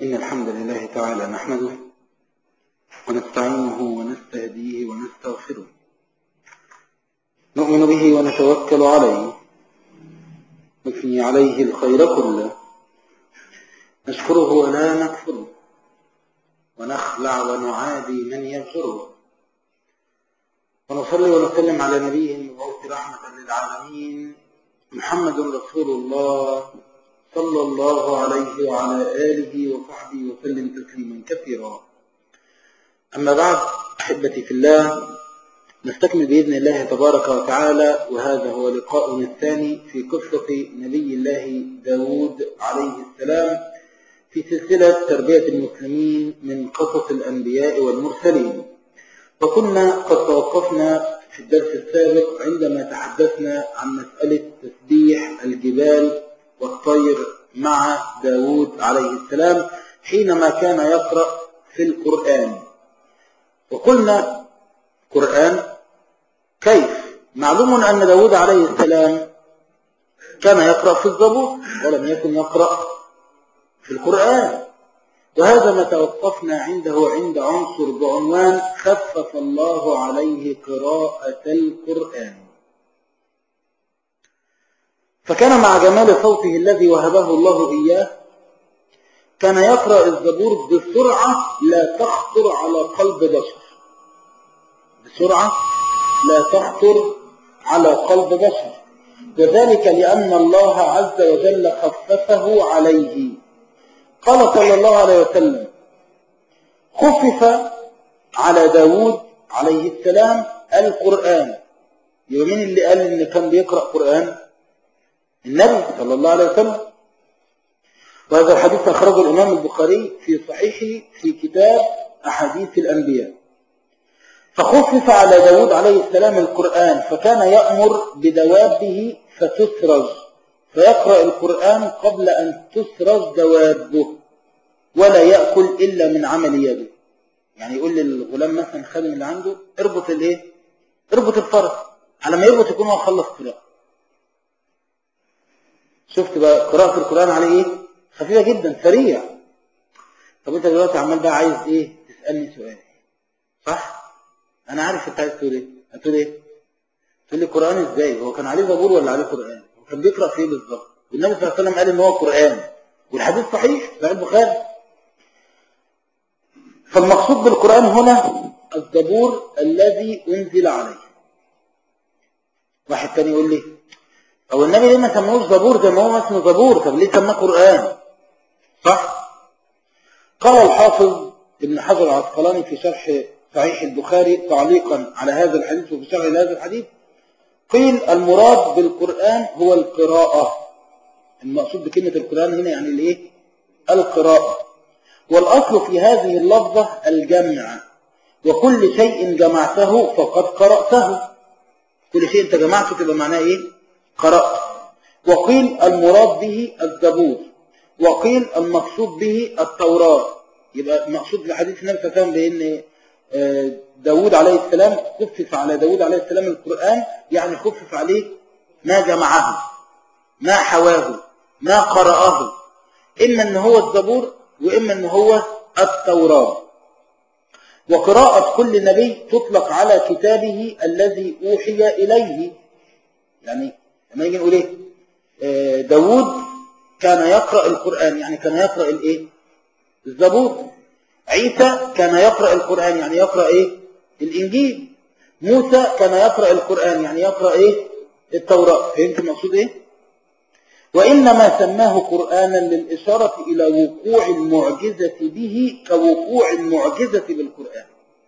إن الحمد لله تعالى نحمده ونستعينه ونستهديه ونستغفره نؤمن به ونتوكل عليه نثني عليه الخير كله نشكره ولا نكفره ونخلع ونعادي من يغفره ونصلي ونسلم على نبيه المبعوث رحمة للعالمين محمد رسول الله صلى الله عليه وعلى آله وصحبه وسلم تسليما كثيرا أما بعد أحبتي في الله نستكمل بإذن الله تبارك وتعالى وهذا هو لقاؤنا الثاني في قصة نبي الله داود عليه السلام في سلسلة تربية المسلمين من قصص الأنبياء والمرسلين وكنا قد توقفنا في الدرس السابق عندما تحدثنا عن مسألة تسبيح الجبال والطير مع داود عليه السلام حينما كان يقرأ في القرآن وقلنا قرآن كيف معلوم أن داود عليه السلام كان يقرأ في الزبور ولم يكن يقرأ في القرآن وهذا ما توقفنا عنده عند عنصر بعنوان خفف الله عليه قراءة القرآن فكان مع جمال صوته الذي وهبه الله إياه كان يقرأ الزبور بسرعة لا تخطر على قلب بشر بسرعة لا تخطر على قلب بشر وذلك لأن الله عز وجل خففه عليه قال صلى الله عليه وسلم خفف على داود عليه السلام القرآن يبقى مين اللي قال ان كان بيقرأ قرآن النبي صلى الله عليه وسلم وهذا الحديث أخرجه الإمام البخاري في صحيحه في كتاب أحاديث الأنبياء فخفف على داود عليه السلام القرآن فكان يأمر بدوابه فتسرج فيقرأ القرآن قبل أن تسرج دوابه ولا يأكل إلا من عمل يده يعني يقول للغلام مثلا خادم اللي عنده اربط الايه اربط الفرس على ما يربط يكون هو خلص قراءة شفت بقى قراءة القرآن عليه ايه خفيفة جدا سريع طب انت دلوقتي عمال بقى عايز ايه تسألني سؤال صح انا عارف انت عايز تقول ايه هتقول ايه تقول لي قرآن ازاي هو كان عليه زبور ولا عليه قرآن هو كان بيقرأ فيه بالظبط والنبي صلى الله عليه وسلم قال ان هو قرآن والحديث صحيح صحيح البخاري فالمقصود بالقرآن هنا الزبور الذي أنزل عليه واحد تاني يقول لي هو النبي ليه ما سموش زبور زي ما هو اسمه زبور طب ليه سماه قرآن صح قال الحافظ ابن حجر العسقلاني في شرح صحيح البخاري تعليقا على هذا الحديث وفي شرح هذا الحديث قيل المراد بالقرآن هو القراءة المقصود بكلمة القرآن هنا يعني الايه القراءة والأصل في هذه اللفظة الجمع وكل شيء جمعته فقد قرأته كل شيء انت جمعته تبقى معناه ايه قرأت وقيل المراد به الزبور وقيل المقصود به التوراة يبقى المقصود بحديث النبي صلى الله عليه وسلم بأن داود عليه السلام خفف على داود عليه السلام القرآن يعني خفف عليه ما جمعه ما حواه ما قرأه إما أن هو الزبور وإما أن هو التوراة وقراءة كل نبي تطلق على كتابه الذي أوحي إليه يعني لما يجي نقول إيه داود كان يقرأ القرآن يعني كان يقرأ الإيه الزبور عيسى كان يقرأ القرآن يعني يقرأ إيه الإنجيل موسى كان يقرأ القرآن يعني يقرأ إيه التوراة فهمت المقصود إيه وإنما سماه قرآنا للإشارة إلى وقوع المعجزة به كوقوع المعجزة بالقرآن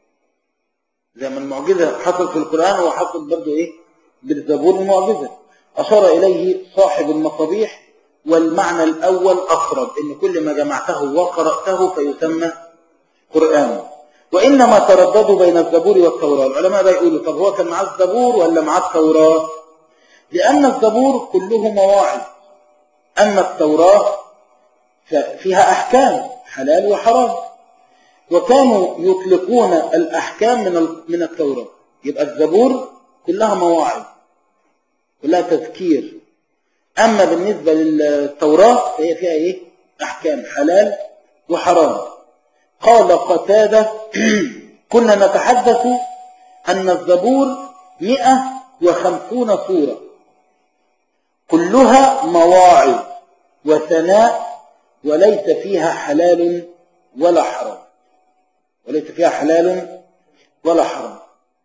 زي ما المعجزة حصل في القرآن هو حصل برضه إيه بالزبور المعجزة أشار إليه صاحب المصابيح والمعنى الأول أقرب إن كل ما جمعته وقرأته فيسمى قرآن وإنما ترددوا بين الزبور والتوراة العلماء بقى يقولوا طب هو كان معاه الزبور ولا معاه التوراة لأن الزبور كله مواعظ أما التوراة ففيها أحكام حلال وحرام وكانوا يطلقون الأحكام من من التوراة يبقى الزبور كلها مواعظ كلها تذكير أما بالنسبة للتوراة فهي فيها إيه؟ أحكام حلال وحرام قال قتادة كنا نتحدث أن الزبور مئة وخمسون سورة كلها مواعظ وثناء وليس فيها حلال ولا حرام وليس فيها حلال ولا حرام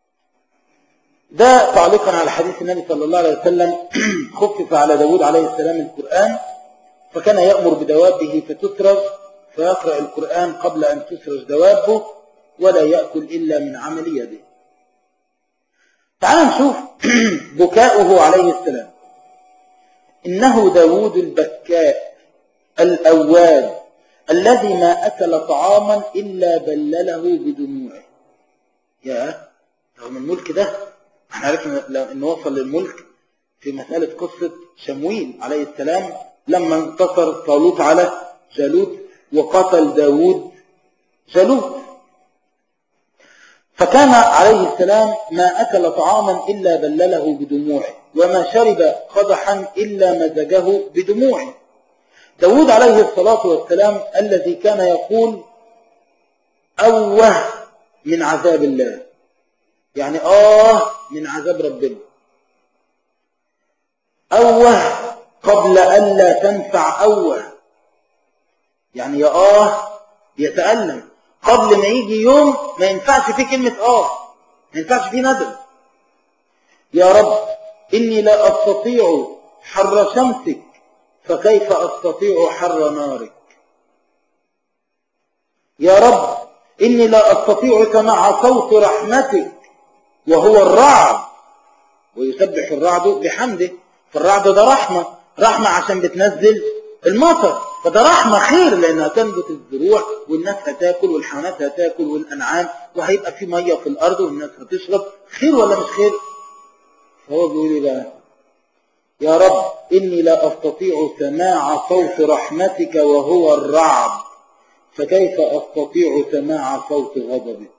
ده تعليقا على حديث النبي صلى الله عليه وسلم خفف على داود عليه السلام القرآن فكان يأمر بدوابه فتسرج فيقرأ القرآن قبل أن تسرج دوابه ولا يأكل إلا من عمل يده تعال نشوف بكاؤه عليه السلام إنه داود البكاء الأواب الذي ما أكل طعاما إلا بلله بدموعه يا رغم الملك ده احنا عرفنا انه وصل للملك في مسألة قصة شمويل عليه السلام لما انتصر طالوت على جالوت وقتل داود جالوت فكان عليه السلام ما أكل طعاما إلا بلله بدموعه وما شرب قدحا إلا مزجه بدموعه داود عليه الصلاة والسلام الذي كان يقول أوه من عذاب الله يعني آه من عذاب ربنا أوه قبل ألا تنفع أوه يعني يا آه يتألم قبل ما يجي يوم ما ينفعش فيه كلمة آه ما ينفعش فيه ندم يا رب إني لا أستطيع حر شمسك فكيف أستطيع حر نارك يا رب إني لا أستطيع سماع صوت رحمتك وهو الرعد ويسبح الرعد بحمده فالرعد ده رحمة رحمة عشان بتنزل المطر فده رحمة خير لأنها تنبت الزروع والناس هتاكل والحيوانات هتاكل والأنعام وهيبقى في مية في الأرض والناس هتشرب خير ولا مش خير فهو بيقول ايه بقى يا رب إني لا أستطيع سماع صوت رحمتك وهو الرعد فكيف أستطيع سماع صوت غضبك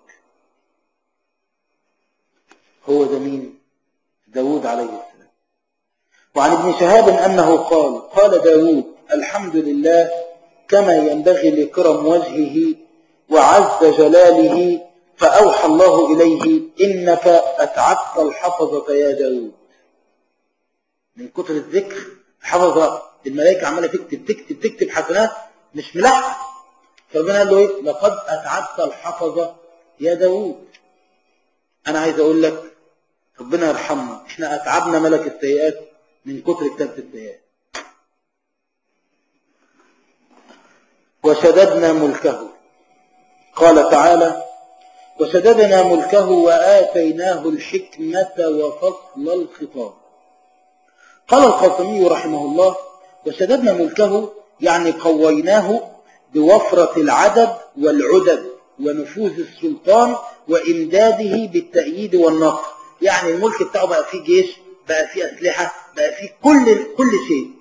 هو ده مين داود عليه السلام وعن ابن شهاب أنه قال قال داود الحمد لله كما ينبغي لكرم وجهه وعز جلاله فأوحى الله إليه إنك أتعبت الحفظة يا داود من كتر الذكر حفظة الملائكة عمالة تكتب تكتب تكتب حسنات مش ملحق فربنا قال له ايه لقد أتعبت الحفظة يا داود أنا عايز أقول لك ربنا يرحمنا احنا أتعبنا ملك السيئات من كتر كتابة السيئات وشددنا ملكه قال تعالى وشددنا ملكه وآتيناه الحكمة وفصل الخطاب قال القاسمي رحمه الله وشددنا ملكه يعني قويناه بوفرة العدد والعدد ونفوذ السلطان وإمداده بالتأييد والنصر يعني الملك بتاعه بقى فيه جيش بقى فيه أسلحة بقى فيه كل, كل شيء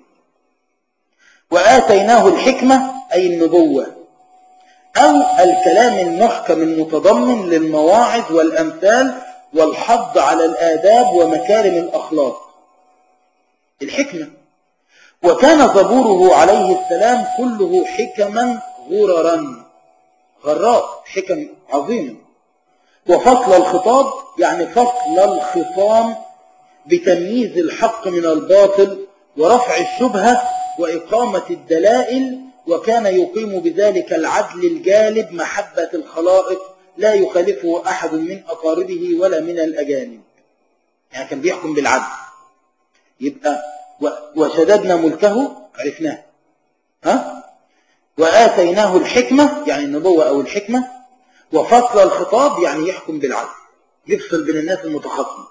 وآتيناه الحكمة أي النبوة أو الكلام المحكم المتضمن للمواعظ والأمثال والحض على الآداب ومكارم الأخلاق الحكمة وكان زبوره عليه السلام كله حكما غررا غراء حكم عظيمة وفصل الخطاب يعني فصل الخصام بتمييز الحق من الباطل ورفع الشبهة وإقامة الدلائل وكان يقيم بذلك العدل الجالب محبة الخلائق لا يخالفه أحد من أقاربه ولا من الأجانب يعني كان بيحكم بالعدل يبقى وشددنا ملكه عرفناه ها وآتيناه الحكمة يعني النبوة أو الحكمة وفصل الخطاب يعني يحكم بالعدل يفصل بين الناس المتخاصمة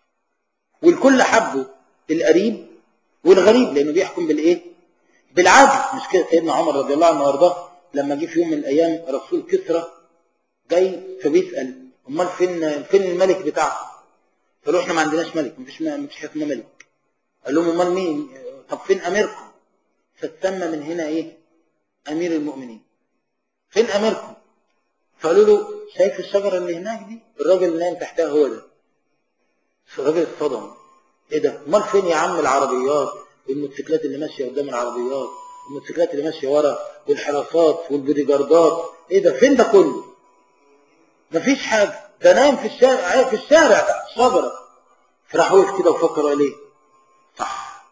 والكل حبه القريب والغريب لأنه بيحكم بالإيه بالعدل مش كده سيدنا عمر رضي الله عنه وارضاه لما جه في يوم من الأيام رسول كسرى جاي فبيسأل امال فين فين الملك بتاعكم قالوا احنا ما عندناش ملك مفيش مفيش حاجه اسمها ملك قال لهم امال مين طب فين اميركم فتسمى من هنا ايه امير المؤمنين فين اميركم فقالوا له شايف الشجره اللي هناك دي الراجل اللي نايم تحتها هو ده الراجل اتصدم ايه ده امال فين يا عم العربيات والموتوسيكلات اللي ماشيه قدام العربيات الموتوسيكلات اللي ماشيه ورا والحراسات والبوديجاردات ايه ده فين ده كله مفيش حاجه ده نايم في الشارع في الشارع تحت الشجره فراح وقف كده وفكر قال ايه صح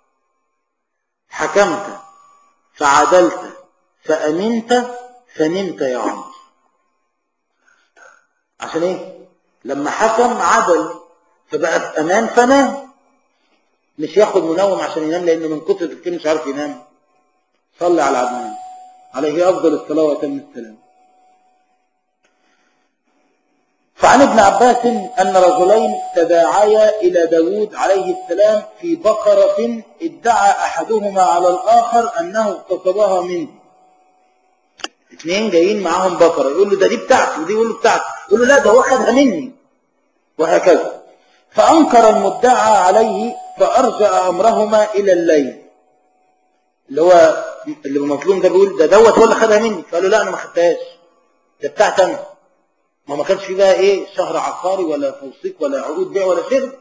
حكمت فعدلت فامنت فنمت يا عمرو عشان ايه لما حكم عدل فبقى في امان فنام مش ياخد منوم عشان ينام لانه من كتر التفكير مش عارف ينام صلي على عدنان عليه افضل الصلاه واتم السلام فعن ابن عباس ان رجلين تداعيا الى داود عليه السلام في بقره ادعى احدهما على الاخر انه اغتصبها منه اثنين جايين معاهم بقره يقول له ده دي بتاعتي ودي يقول له بتاعتي يقول له لا ده هو خدها مني وهكذا فانكر المدعى عليه فارجع امرهما الى الليل اللي هو اللي المظلوم ده بيقول ده دوت هو اللي خدها مني فقال له لا انا ما خدتهاش ده بتاعتي انا ما ما كانش في بقى ايه شهر عقاري ولا توثيق ولا عقود بيع ولا شراء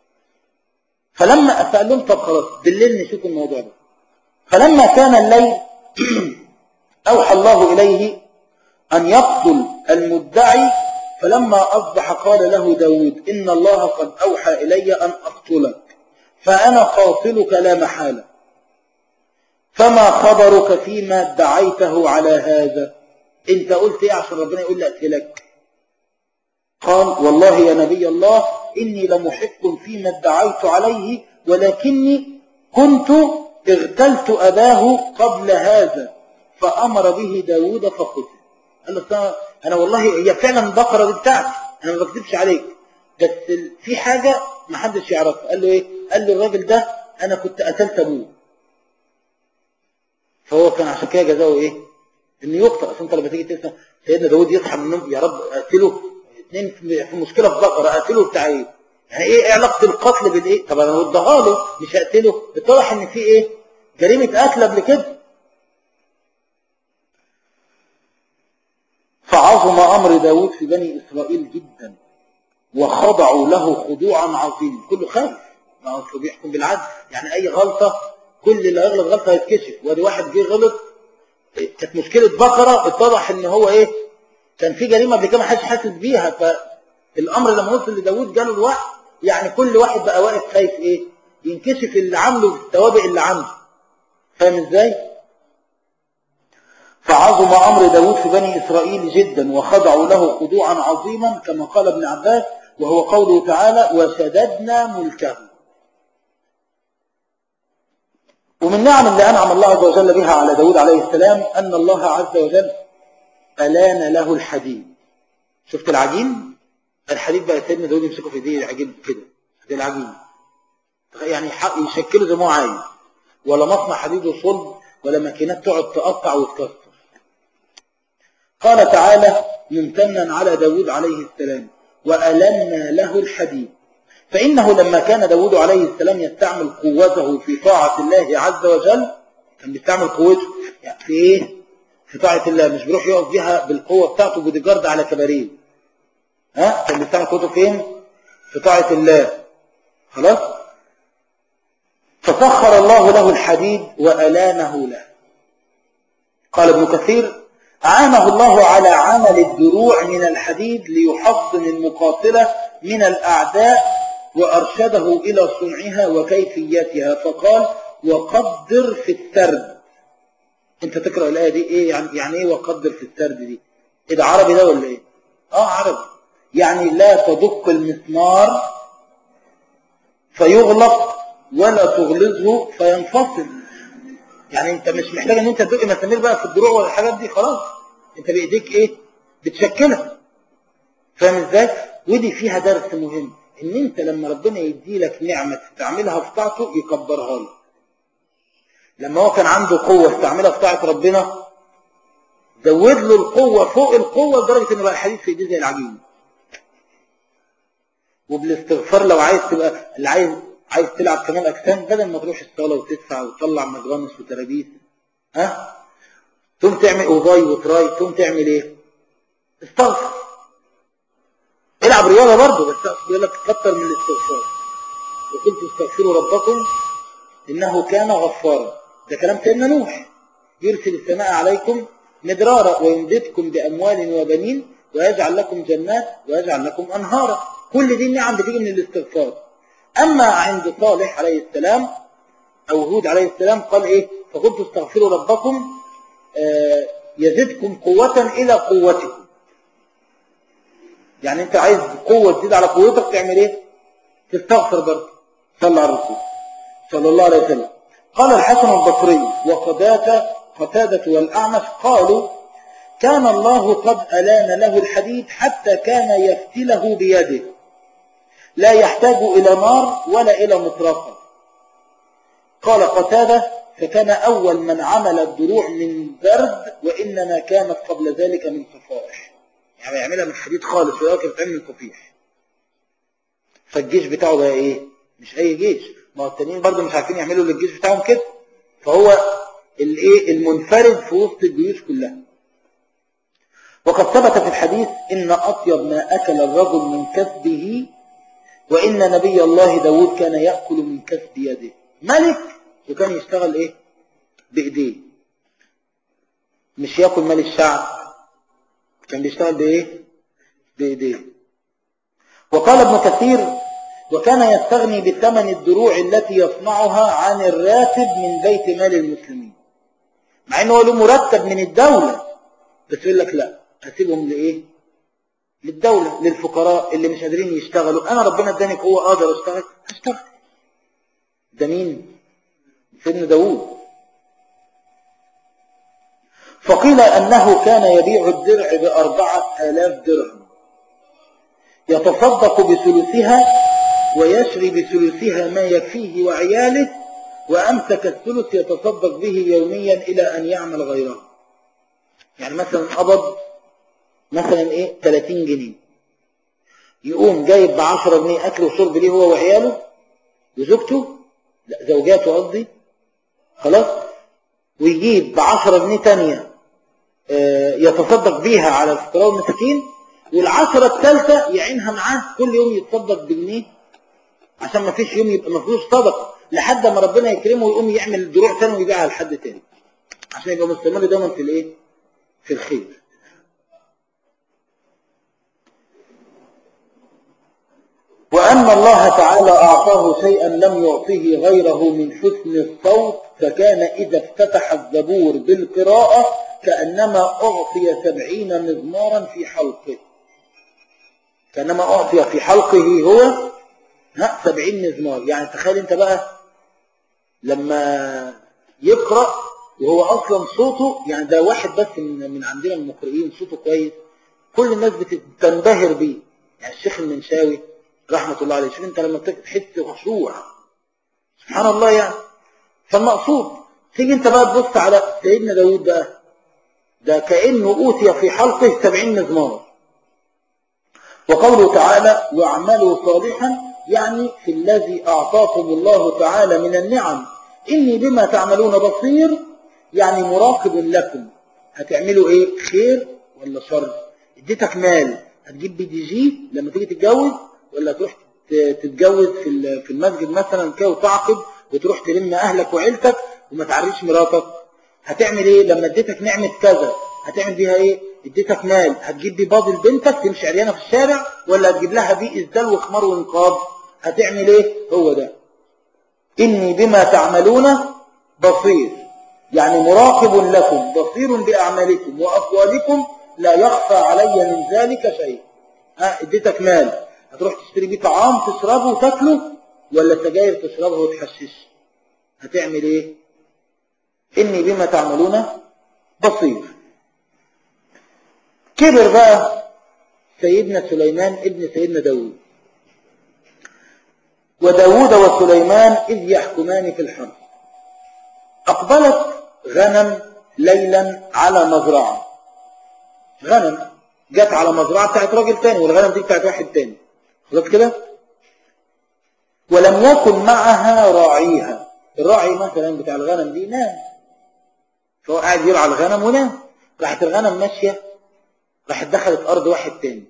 فلما فقال لهم طب خلاص بالليل نشوف الموضوع ده فلما كان الليل اوحى الله اليه ان يقتل المدعي فلما اصبح قال له داود ان الله قد اوحى الي ان اقتلك فانا قاتلك لا محاله فما خبرك فيما ادعيته على هذا انت قلت ايه عشان ربنا يقول لي اقتلك قال والله يا نبي الله إني لمحق فيما ادعيت عليه ولكني كنت اغتلت أباه قبل هذا فأمر به داود فقتل قال له أنا والله هي فعلا البقرة دي بتاعتي أنا ما بكذبش عليك بس في حاجة ما حدش يعرفها قال له إيه قال له الراجل ده أنا كنت قتلت أبوه فهو كان عشان كده جزاؤه إيه إنه يقتل أصل أنت لما تيجي تسمع سيدنا داود يصحى من النوم يا رب أقتله اثنين في مشكلة في بقرة اقتله بتاع ايه يعني ايه علاقة القتل بالايه طب انا ردها له مش هقتله اتضح ان في ايه جريمة قتل قبل كده فعظم امر داود في بني اسرائيل جدا وخضعوا له خضوعا عظيما كله خايف ما اصله بيحكم بالعدل يعني اي غلطة كل اللي هيغلط غلطة هيتكشف وادي واحد جه غلط كانت مشكلة بقرة اتضح ان هو ايه كان في جريمه قبل كده ما حدش حاسس بيها فالامر لما وصل لداوود جاله الوحي يعني كل واحد بقى واقف خايف ايه ينكشف اللي عامله في التوابع اللي عنده فاهم ازاي فعظم امر داوود في بني اسرائيل جدا وخضعوا له خضوعا عظيما كما قال ابن عباس وهو قوله تعالى وشددنا ملكه ومن نعم اللي انعم الله عز وجل بها على داوود عليه السلام ان الله عز وجل ألان له الحديد شفت العجين الحديد بقى سيدنا داود يمسكه في ايديه العجين كده ده العجين يعني يشكله زي ما هو عايز ولا مصنع حديد وصلب ولا ماكينات تقعد تقطع وتكسر قال تعالى ممتنا على داود عليه السلام وألنا له الحديد فإنه لما كان داود عليه السلام يستعمل قوته في طاعة الله عز وجل كان بيستعمل قوته يعني في ايه في طاعة الله مش بيروح يقف بيها بالقوة بتاعته بوديجارد على كباريه ها كان بيستعمل قوته فين في طاعة الله خلاص فسخر الله له الحديد وألانه له قال ابن كثير عانه الله على عمل الدروع من الحديد ليحصن المقاتلة من الأعداء وأرشده إلى صنعها وكيفيتها فقال وقدر في السرد انت تقرأ الآية دي ايه يعني, يعني ايه وقدر في السرد دي ايه ده عربي ده ولا ايه اه عربي يعني لا تدق المسمار فيغلق ولا تغلظه فينفصل يعني انت مش محتاج ان انت تدق مسامير بقى في الدروع ولا الحاجات دي خلاص انت بايديك ايه بتشكلها فاهم ازاي ودي فيها درس مهم ان انت لما ربنا يدي لك نعمة تستعملها في طاعته يكبرها لك لما هو كان عنده قوة استعملها في طاعة ربنا زود له القوة فوق القوة لدرجة ان بقى الحديد في ايديه زي العجين وبالاستغفار لو عايز تبقى اللي عايز عايز تلعب كمال اجسام بدل ما تروح الصاله وتدفع وتطلع مجرانس وترابيس ها تقوم تعمل اوضاي وتراي تقوم تعمل ايه استغفر العب رياضه برضه بس بيقول لك كتر من الاستغفار وقلت استغفروا ربكم انه كان غفارا ده كلام سيدنا نوح يرسل السماء عليكم مدرارا ويمددكم بأموال وبنين ويجعل لكم جنات ويجعل لكم أنهارا كل دي النعم بتيجي من الاستغفار أما عند صالح عليه السلام أو هود عليه السلام قال إيه فقلت استغفروا ربكم آه يزدكم قوة إلى قوتكم يعني أنت عايز قوة تزيد على قوتك تعمل إيه تستغفر برضه صلى على الرسول صلى الله عليه وسلم قال الحسن البصري وقداة قتادة والأعمش قالوا كان الله قد ألان له الحديد حتى كان يفتله بيده لا يحتاج إلى نار ولا إلى مطرقة قال قتادة فكان أول من عمل الدروع من برد وإنما كانت قبل ذلك من صفائح يعني يعملها من حديد خالص ولكن بتعمل من صفيح فالجيش بتاعه بقى إيه مش أي جيش ما هو التانيين برضه مش عارفين يعملوا للجيش بتاعهم كده فهو الايه المنفرد في وسط الجيوش كلها وقد ثبت في الحديث إن أطيب ما أكل الرجل من كسبه وإن نبي الله داود كان يأكل من كسب يده ملك وكان يشتغل إيه بإيديه مش يأكل مال الشعب كان بيشتغل بإيه بإيديه وقال ابن كثير وكان يستغني بثمن الدروع التي يصنعها عن الراتب من بيت مال المسلمين مع انه له مرتب من الدولة بس يقول لك لا هسيبهم لايه للدولة للفقراء اللي مش قادرين يشتغلوا انا ربنا اداني قوة اقدر اشتغل اشتغل ده مين سيدنا داوود فقيل انه كان يبيع الدرع باربعة الاف درهم يتصدق بثلثها ويشري بثلثها ما يكفيه وعياله وأمسك الثلث يتصدق به يوميا إلى أن يعمل غيره يعني مثلا قبض مثلا إيه 30 جنيه يقوم جايب ب 10 جنيه أكل وشرب ليه هو وعياله وزوجته لا زوجاته قصدي خلاص ويجيب ب 10 جنيه تانية يتصدق بيها على الفقراء والمساكين والعشرة الثالثة يعينها معاه كل يوم يتصدق بجنيه عشان ما فيش يوم يبقى ما فيهوش صدقه لحد ما ربنا يكرمه ويقوم يعمل دروع ثاني ويبيعها لحد تاني عشان يبقى مستمر دايما في الايه في الخير وأن الله تعالى أعطاه شيئا لم يعطيه غيره من حسن الصوت فكان إذا افتتح الزبور بالقراءة كأنما أعطي سبعين مزمارا في حلقه كأنما أعطي في حلقه هو ها سبعين مزمار يعني تخيل انت بقى لما يقرأ وهو أصلا صوته يعني ده واحد بس من, من عندنا من المقرئين صوته كويس كل الناس بتنبهر بيه يعني الشيخ المنشاوي رحمة الله عليه شوف انت لما تحس خشوع سبحان الله يعني فالمقصود تيجي انت بقى تبص على سيدنا داود بقى ده كأنه أوتي في حلقه سبعين مزمار وقوله تعالى واعملوا صالحا يعني في الذي أعطاكم الله تعالى من النعم إني بما تعملون بصير يعني مراقب لكم هتعملوا إيه خير ولا شر اديتك مال هتجيب بي دي جي لما تيجي تتجوز ولا تروح تتجوز في في المسجد مثلا كده وتعقد وتروح تلم أهلك وعيلتك وما تعريش مراتك هتعمل إيه لما اديتك نعمة كذا هتعمل بيها إيه اديتك مال هتجيب بيه باضي لبنتك تمشي عريانة في الشارع ولا هتجيب لها بيه إسدال وخمار وانقاذ هتعمل ايه هو ده إني بما تعملون بصير يعني مراقب لكم بصير بأعمالكم وأقوالكم لا يخفى علي من ذلك شيء ها اديتك مال هتروح تشتري بيه طعام تشربه وتاكله ولا سجاير تشربها وتحشش هتعمل ايه إني بما تعملون بصير كبر بقى سيدنا سليمان ابن سيدنا داود وداود وسليمان إذ يحكمان في الحرب أقبلت غنم ليلا على مزرعة غنم جت على مزرعة بتاعت راجل تاني والغنم دي بتاعت واحد تاني خلاص كده ولم يكن معها راعيها الراعي مثلا بتاع الغنم دي نام فهو قاعد يرعى الغنم ونام راحت الغنم ماشية راحت دخلت أرض واحد تاني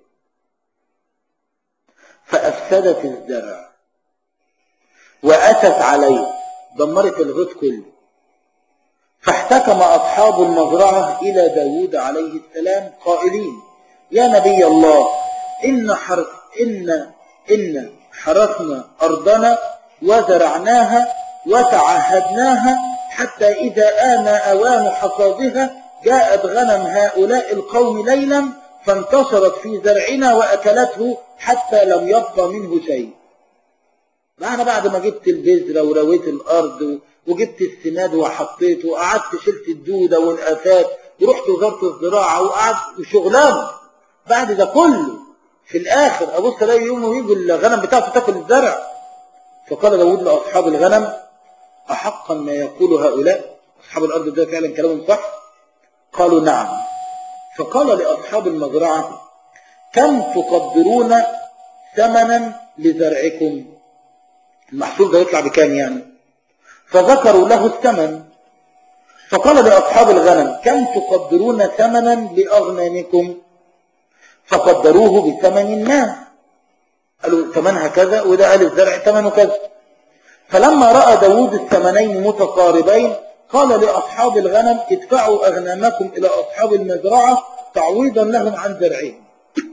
فأفسدت الزرع وأتت عليه دمرت الغيط كله فاحتكم أصحاب المزرعة إلى داود عليه السلام قائلين يا نبي الله إن, حر إن, إن حرثنا أرضنا وزرعناها وتعهدناها حتى إذا آن أوان حصادها جاءت غنم هؤلاء القوم ليلا فانتصرت في زرعنا وأكلته حتى لم يبقى منه شيء معنى بعد ما جبت البذرة ورويت الأرض وجبت السماد وحطيته وقعدت شلت الدودة والآفات ورحت وزارة الزراعة وقعدت وشغلان بعد ده كله في الآخر أبص ألاقي يوم ويجي الغنم بتاعته تاكل الزرع فقال داود لأصحاب الغنم أحقا ما يقول هؤلاء أصحاب الأرض ده فعلا كلامهم صح قالوا نعم فقال لأصحاب المزرعة كم تقدرون ثمنا لزرعكم المحصول ده يطلع بكام يعني فذكروا له الثمن فقال لأصحاب الغنم كم تقدرون ثمنا لأغنامكم فقدروه بثمن ما قالوا ثمنها كذا وده قال الزرع ثمنه كذا فلما رأى داود الثمنين متقاربين قال لأصحاب الغنم ادفعوا أغنامكم إلى أصحاب المزرعة تعويضا لهم عن زرعهم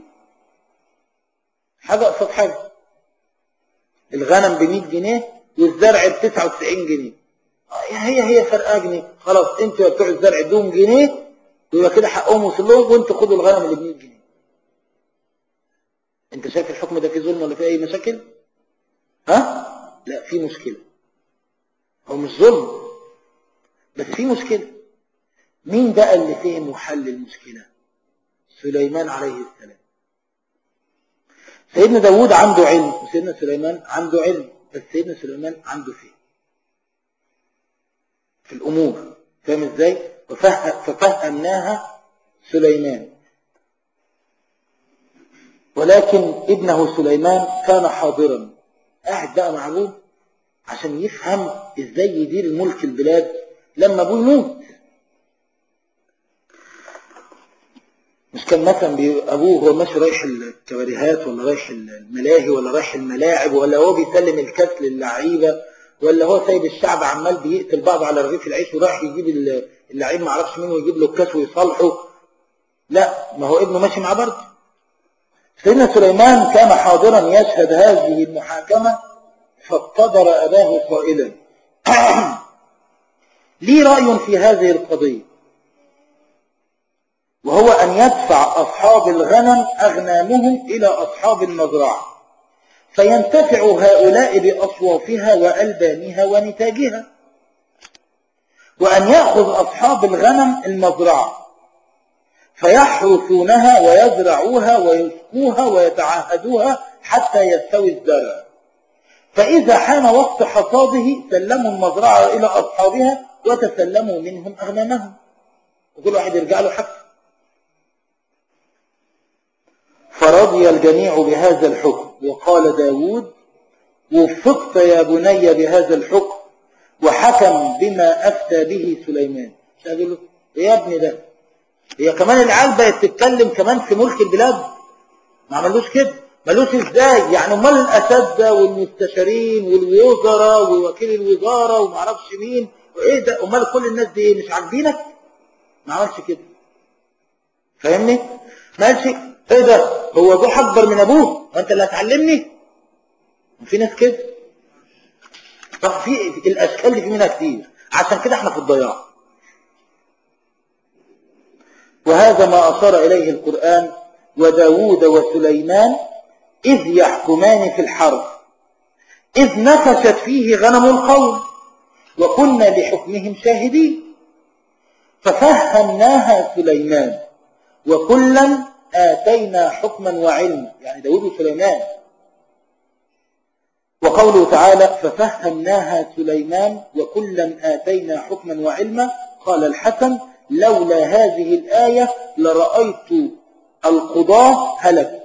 حاجة قصاد حاجة الغنم ب 100 جنيه والزرع ب 99 جنيه هي هي فرقها جنيه خلاص انتوا بتوع الزرع ادوهم جنيه ويبقى كده حقهم وصل لهم وانتوا خدوا الغنم اللي ب 100 جنيه انت شايف الحكم ده فيه ظلم ولا فيه اي مشاكل ها لا في مشكله هو مش ظلم بس في مشكله مين بقى اللي فهم وحل المشكله سليمان عليه السلام سيدنا داود عنده علم وسيدنا سليمان عنده علم بس سيدنا سليمان عنده فهم في الأمور فاهم ازاي ففهمناها سليمان ولكن ابنه سليمان كان حاضرا قاعد بقى مع ابوه عشان يفهم ازاي يدير ملك البلاد لما ابوه يموت مش كان مثلا ابوه هو ماشي رايح الكباريهات ولا رايح الملاهي ولا رايح الملاعب ولا هو بيسلم الكاس للعيبه ولا هو سايب الشعب عمال بيقتل بعض على رغيف العيش وراح يجيب اللعيب ما اعرفش مين ويجيب له الكاس ويصالحه لا ما هو ابنه ماشي معاه برضه سيدنا سليمان كان حاضرا يشهد هذه المحاكمه فاقتدر اباه قائلا لي راي في هذه القضيه وهو أن يدفع أصحاب الغنم أغنامهم إلى أصحاب المزرعة فينتفع هؤلاء بأصوافها وألبانها ونتاجها وأن يأخذ أصحاب الغنم المزرعة فيحرثونها ويزرعوها ويسقوها ويتعهدوها حتى يستوي الزرع فإذا حان وقت حصاده سلموا المزرعة إلى أصحابها وتسلموا منهم أغنامهم وكل واحد يرجع له حقه فرضي الجميع بهذا الحكم وقال داود وفقت يا بني بهذا الحكم وحكم بما أفتى به سليمان مش قال له إيه يا ابني ده هي كمان العيال بقت تتكلم كمان في ملك البلاد ما عملوش كده ملوش ازاي يعني امال الاساتذه والمستشارين والوزراء ووكيل الوزاره وما اعرفش مين وايه ده امال كل الناس دي ايه مش عاجبينك ما عملش كده فاهمني ماشي ايه ده هو ابوه اكبر من ابوه وانت اللي هتعلمني في ناس كده طب في الاشكال دي في منها كتير عشان كده احنا في الضياع وهذا ما اشار اليه القران وداوود وسليمان اذ يحكمان في الحرب اذ نفشت فيه غنم القوم وكنا لحكمهم شاهدين ففهمناها سليمان وكلا آتينا حكما وعلما يعني داود وسليمان وقوله تعالى ففهمناها سليمان وكلا آتينا حكما وعلما قال الحسن لولا هذه الآية لرأيت القضاة هلك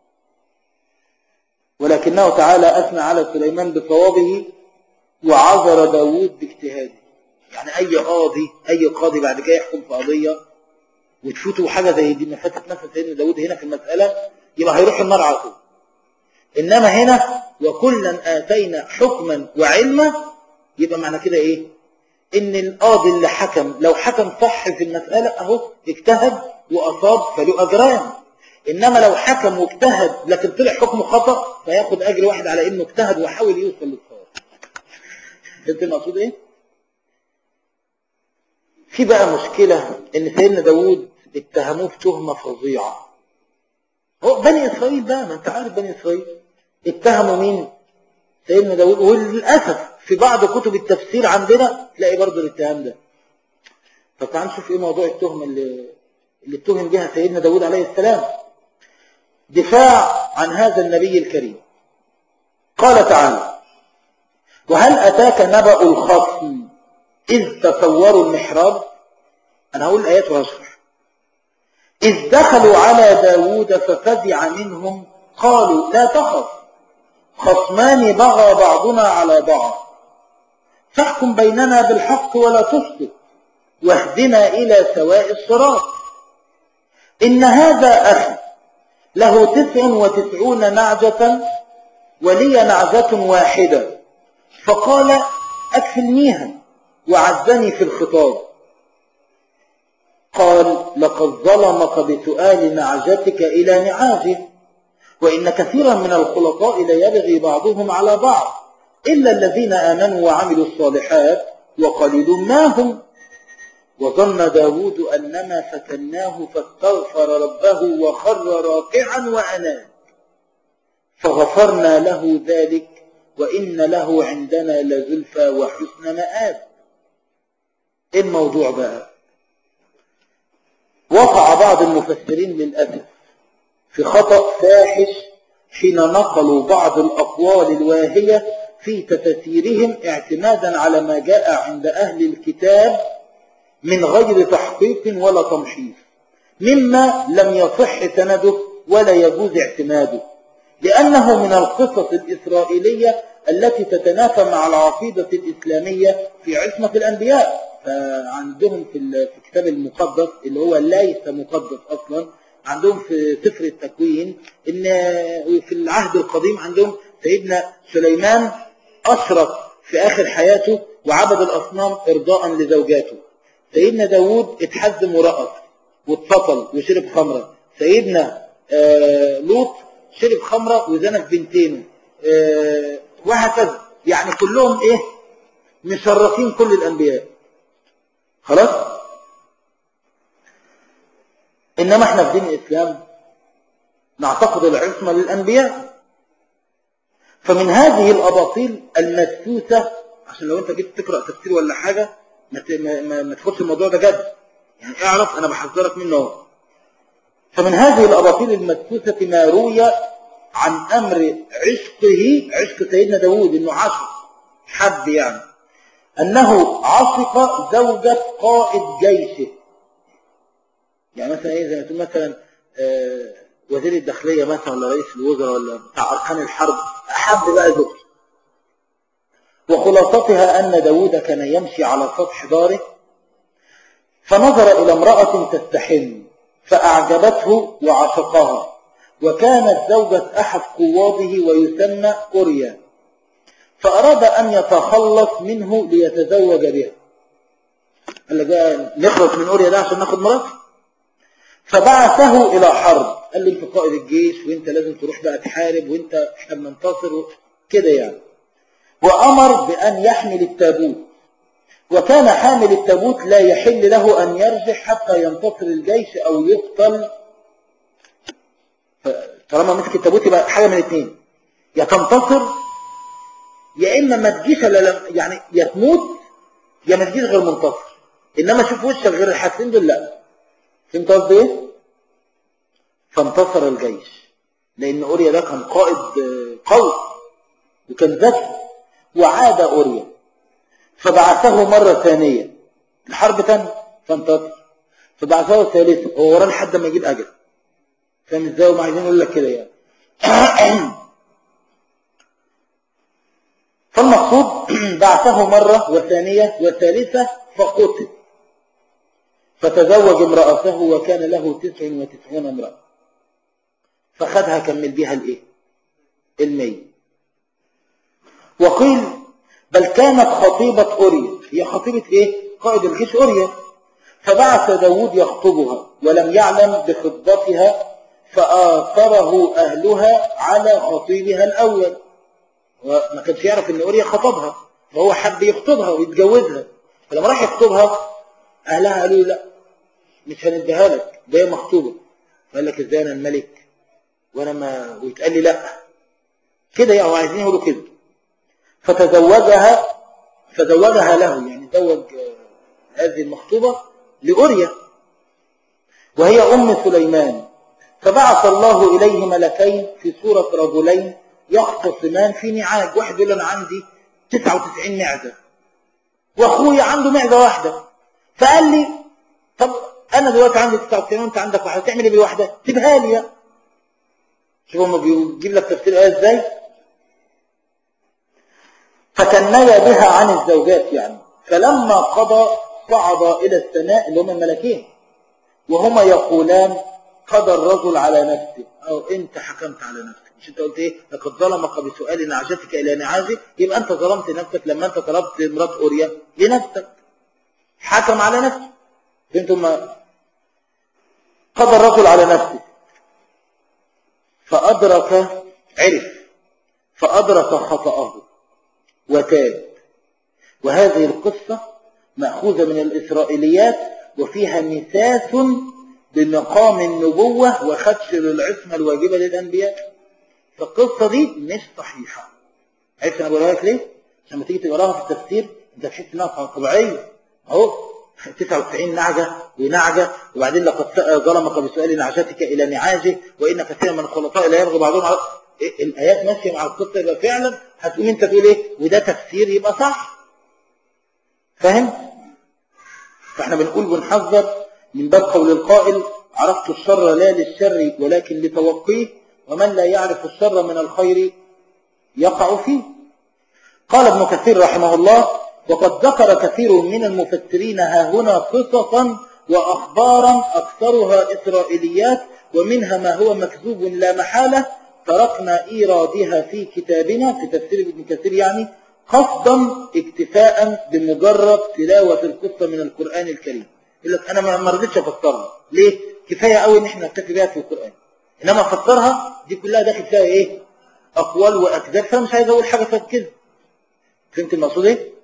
ولكنه تعالى أثنى على سليمان بصوابه وعذر داود باجتهاده يعني أي قاضي أي قاضي بعد كده يحكم في قضية وتفوتوا حاجة زي دي ما فاتت مثلا سيدنا داود هنا في المسألة يبقى هيروح النار على طول إنما هنا وكلا آتينا حكما وعلما يبقى معنى كده إيه ان القاضي اللي حكم لو حكم صح في المسألة اهو اجتهد واصاب فله اجران انما لو حكم واجتهد لكن طلع حكمه خطأ فياخد اجر واحد على انه اجتهد وحاول يوصل للصواب فهمت المقصود ايه في بقى مشكلة ان سيدنا داود اتهموه بتهمة فظيعة هو بني اسرائيل بقى ما انت عارف بني اسرائيل اتهموا مين سيدنا داود وللأسف في بعض كتب التفسير عندنا تلاقي برضه الاتهام ده طب تعال نشوف ايه موضوع التهم اللي اللي اتهم بها سيدنا داود عليه السلام دفاع عن هذا النبي الكريم قال تعالى وهل أتاك نبأ الخصم إذ تصوروا المحراب أنا هقول الآيات وهشرح إذ دخلوا على داود ففزع منهم قالوا لا تخف خصمان بغى بعضنا على بعض فاحكم بيننا بالحق ولا تسقط واهدنا إلى سواء الصراط إن هذا أخي له تسع وتسعون نعجة ولي نعجة واحدة فقال أكفلنيها وعزني في الخطاب قال لقد ظلمك بسؤال نعجتك إلى نعاجه وإن كثيرا من الخلطاء ليبغي بعضهم على بعض إلا الذين آمنوا وعملوا الصالحات وقليل ما هم وظن داود أنما فتناه فاستغفر ربه وخر راكعا وأناب فغفرنا له ذلك وإن له عندنا لزلفى وحسن مآب إيه الموضوع بقى وقع بعض المفسرين للأسف في خطأ فاحش حين نقلوا بعض الأقوال الواهية في تفسيرهم اعتمادا على ما جاء عند أهل الكتاب من غير تحقيق ولا تمحيص مما لم يصح سنده ولا يجوز اعتماده لأنه من القصص الإسرائيلية التي تتنافى مع العقيدة الإسلامية في عصمة الأنبياء فعندهم في الكتاب المقدس اللي هو ليس مقدس أصلا عندهم في سفر التكوين إن في العهد القديم عندهم سيدنا سليمان أشرك في آخر حياته وعبد الأصنام إرضاء لزوجاته سيدنا داود اتحزم ورقص واتسطل وشرب خمرة سيدنا آه لوط شرب خمرة وزنى في بنتينه آه وهكذا يعني كلهم ايه مشرفين كل الانبياء خلاص انما احنا في دين الاسلام نعتقد العصمة للانبياء فمن هذه الاباطيل المدسوسة عشان لو انت جيت تقرأ تفسير ولا حاجة ما ما ما تاخدش الموضوع ده جد يعني اعرف انا بحذرك منه اهو فمن هذه الاباطيل المدسوسة ما روي عن امر عشقه عشق سيدنا داود انه عشق حد يعني انه عشق زوجة قائد جيشه يعني مثلا ايه زي ما تقول مثلا آه وزير الداخلية مثلا ولا رئيس الوزراء ولا بتاع اركان الحرب احب بقى زوجته وخلاصتها أن داود كان يمشي على سطح داره فنظر إلى امرأة تستحم فأعجبته وعشقها وكانت زوجة أحد قواده ويسمى أوريا فأراد أن يتخلص منه ليتزوج بها قال له بقى نخلص من أوريا ده عشان ناخد مراته فبعثه إلى حرب قال له أنت قائد الجيش وأنت لازم تروح بقى تحارب وأنت احنا بننتصر كده يعني وأمر بأن يحمل التابوت وكان حامل التابوت لا يحل له أن يرجع حتى ينتصر الجيش أو يقتل طالما مسك التابوت يبقى حاجة من الاثنين يا تنتصر يا إما ما تجيش يعني يا تموت يا ما تجيش غير منتصر إنما شوف وشك غير الحاجتين دول لا فهمت قصدي إيه؟ فانتصر الجيش لأن أوريا ده كان قائد قوي وكان ذكي وعاد أوريا فبعثه مرة ثانية الحرب تانية فانتصر فبعثه ثالثة هو وراه لحد ما يجيب أجل فاهم ازاي وما عايزين يقول لك كده يعني فالمقصود بعثه مرة وثانية وثالثة فقتل فتزوج امرأته وكان له تسع وتسعون امرأة فخدها كمل بيها الايه الميت وقيل بل كانت خطيبة أوريا هي خطيبة إيه؟ قائد الجيش أوريا فبعث داود يخطبها ولم يعلم بخطبتها فآثره أهلها على خطيبها الأول وما كانش يعرف ان أوريا خطبها فهو حب يخطبها ويتجوزها فلما راح يخطبها أهلها قالوا له لا مش هنديها لك ده هي مخطوبة فقال لك ازاي انا الملك وانا ما ويتقال لي لا كده يعني عايزين يقولوا كده فتزوجها فزوجها له يعني زوج هذه المخطوبة لأوريا وهي أم سليمان فبعث الله إليه ملكين في صورة رجلين يختصمان في نعاج واحد يقول أنا عندي 99 معزة وأخويا عنده معزة واحدة فقال لي طب أنا دلوقتي عندي 99 وأنت عندك واحدة تعمل إيه بالواحدة؟ سيبها لي شوف هما بيجيب لك تفسير الآية إزاي؟ فتنيا بها عن الزوجات يعني فلما قضى صعد إلى السماء اللي هم الملكين وهما يقولان قضى الرجل على نفسه أو أنت حكمت على نفسك مش أنت قلت إيه لقد ظلمك بسؤال نعجتك إلى نعاجه يبقى أنت ظلمت نفسك لما أنت طلبت مرات أوريا لنفسك حكم على نفسه فأنتم ما قضى الرجل على نفسه فأدرك عرف فأدرك خطأه وتاب وهذه القصة مأخوذة من الإسرائيليات وفيها مساس بمقام النبوة وخدش للعصمة الواجبة للأنبياء فالقصة دي مش صحيحة عرفت أنا بقولها لك ليه؟ عشان لما تيجي تقراها في التفسير أنت تحس إنها طبيعية أهو 99 نعجة ونعجة وبعدين لقد ظلمك بسؤال نعجتك إلى نعاجه وإن كثيرا من الخلطاء لا يبغي بعضهم على إيه الآيات ماشية مع القصة يبقى فعلا هتقول أنت تقول إيه وده تفسير يبقى صح فاهم؟ فاحنا بنقول بنحذر من باب قول القائل عرفت الشر لا للشر ولكن لتوقيه ومن لا يعرف الشر من الخير يقع فيه قال ابن كثير رحمه الله وقد ذكر كثير من المفسرين ها هنا قصصا وأخبارا أكثرها إسرائيليات ومنها ما هو مكذوب لا محالة تركنا إيرادها في كتابنا في تفسير ابن كثير يعني قصدا اكتفاء بمجرد تلاوة القصة من القرآن الكريم يقول لك أنا ما رضيتش أفسرها ليه؟ كفاية قوي إن إحنا نكتفي بها في القرآن إنما أفسرها دي كلها داخل فيها إيه؟ أقوال وأكذاب فأنا مش عايز أقول حاجة فيها كذب فهمت المقصود إيه؟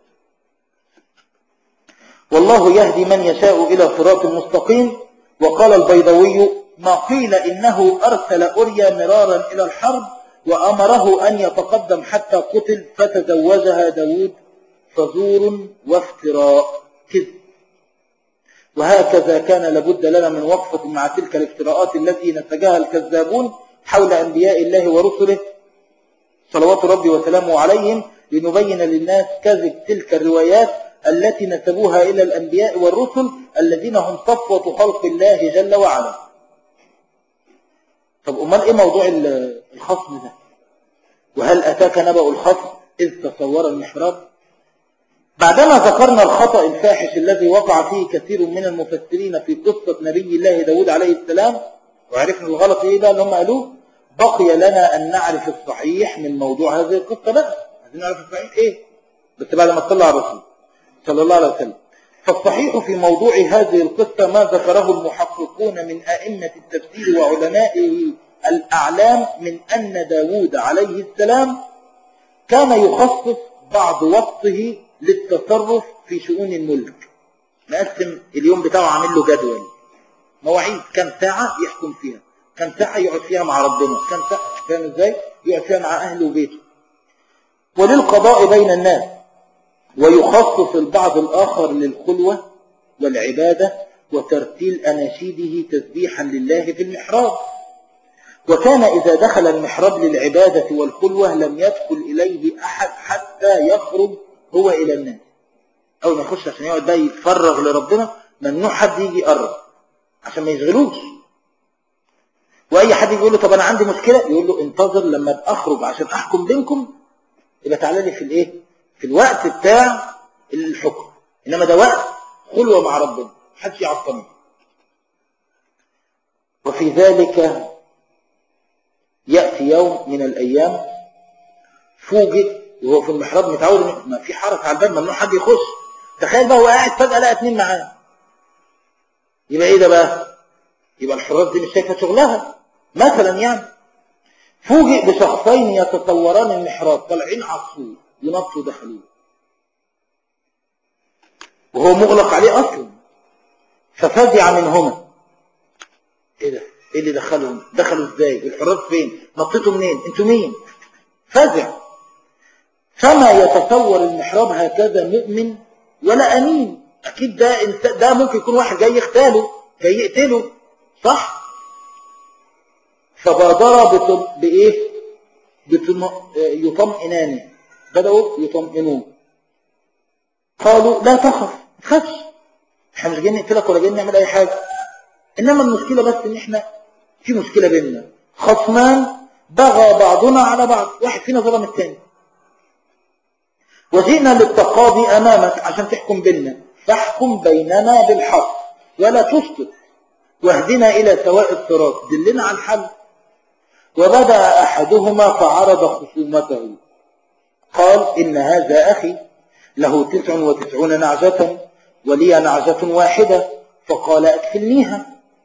والله يهدي من يشاء إلى صراط مستقيم وقال البيضوي ما قيل إنه أرسل أريا مرارا إلى الحرب وأمره أن يتقدم حتى قتل فتزوجها داود فزور وافتراء كذب وهكذا كان لابد لنا من وقفة مع تلك الافتراءات التي نسجها الكذابون حول أنبياء الله ورسله صلوات ربي وسلامه عليهم لنبين للناس كذب تلك الروايات التي نسبوها إلى الأنبياء والرسل الذين هم صفوة خلق الله جل وعلا طب أمال إيه موضوع الخصم ده وهل أتاك نبأ الخصم إذ تصور المحراب بعدما ذكرنا الخطأ الفاحش الذي وقع فيه كثير من المفسرين في قصة نبي الله داود عليه السلام وعرفنا الغلط إيه بقى اللي هم قالوه بقي لنا أن نعرف الصحيح من موضوع هذه القصة بقى عايزين نعرف الصحيح إيه بس بعد ما اطلع الرسول صلى الله عليه وسلم فالصحيح في موضوع هذه القصة ما ذكره المحققون من أئمة التفسير وعلمائه الأعلام من أن داود عليه السلام كان يخصص بعض وقته للتصرف في شؤون الملك مقسم اليوم بتاعه عامل له جدول مواعيد كم ساعة يحكم فيها كم ساعة يقعد فيها مع ربنا كم ساعة فاهم ازاي يقعد فيها مع أهله وبيته وللقضاء بين الناس ويخصص البعض الآخر للخلوة والعبادة وترتيل أناشيده تسبيحا لله في المحراب وكان إذا دخل المحراب للعبادة والخلوة لم يدخل إليه أحد حتى يخرج هو إلى الناس أول ما يخش عشان يقعد بقى يتفرغ لربنا ممنوع حد يجي يقرب عشان ما يشغلوش وأي حد يقول له طب أنا عندي مشكلة يقول له انتظر لما أخرج عشان أحكم بينكم يبقى تعالى لي في الإيه في الوقت بتاع الحكم إنما ده وقت خلوة مع ربنا محدش يعطني وفي ذلك يأتي يوم من الأيام فوجئ وهو في المحراب متعود ما في حرس على الباب ممنوع حد يخش تخيل بقى هو قاعد فجأة لقى اتنين معاه يبقى ايه ده بقى يبقى الحراس دي مش شايفه شغلها مثلا يعني فوجئ بشخصين يتصوران المحراب طالعين على السور ينطوا دخلوه وهو مغلق عليه اصلا ففزع منهما ايه ده ايه اللي دخلهم دخلوا ازاي الحراس فين نطيتوا منين انتوا مين فزع فما يتصور المحراب هكذا مؤمن ولا امين اكيد ده إنسان ده ممكن يكون واحد جاي يغتاله جاي يقتله صح فبادر بطم... بايه بطم... يطمئنانه بدأوا يطمئنوه قالوا لا تخف ما تخافش احنا مش جايين نقتلك ولا جايين نعمل اي حاجه انما المشكله بس ان احنا في مشكله بيننا خصمان بغى بعضنا على بعض واحد فينا ظلم الثاني وجئنا للتقاضي امامك عشان تحكم بيننا فاحكم بيننا بالحق ولا تسقط واهدنا الى سواء الصراط دلنا على الحل وبدا احدهما فعرض خصومته قال ان هذا اخي له تسع وتسعون نعجة ولي نعجة واحدة فقال اكفلنيها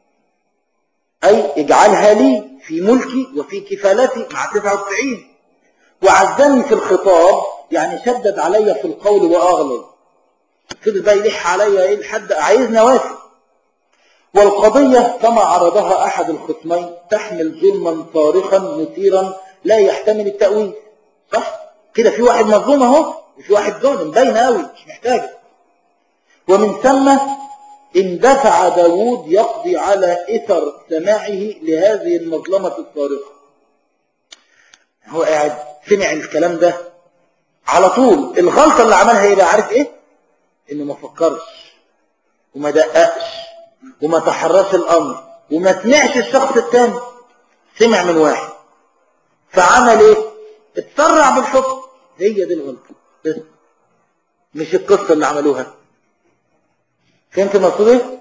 اي اجعلها لي في ملكي وفي كفالتي مع 99 وعزني في الخطاب يعني شدد علي في القول واغلظ فضل بقى يلح عليا ايه لحد عايزني اوافق والقضية كما عرضها احد الخصمين تحمل ظلما صارخا مثيرا لا يحتمل التأويل صح كده في واحد مظلوم اهو وفي واحد ظالم باينه قوي مش محتاجه ومن ثم اندفع داوود يقضي على اثر سماعه لهذه المظلمة الصارخة هو قاعد سمع الكلام ده على طول الغلطة اللي عملها ايه بقى عارف ايه انه ما فكرش وما دققش وما تحرش الامر وما سمعش الشخص الثاني سمع من واحد فعمل ايه اتسرع بالحكم هي دي الغلطة بس مش القصة اللي عملوها فهمت المقصود ايه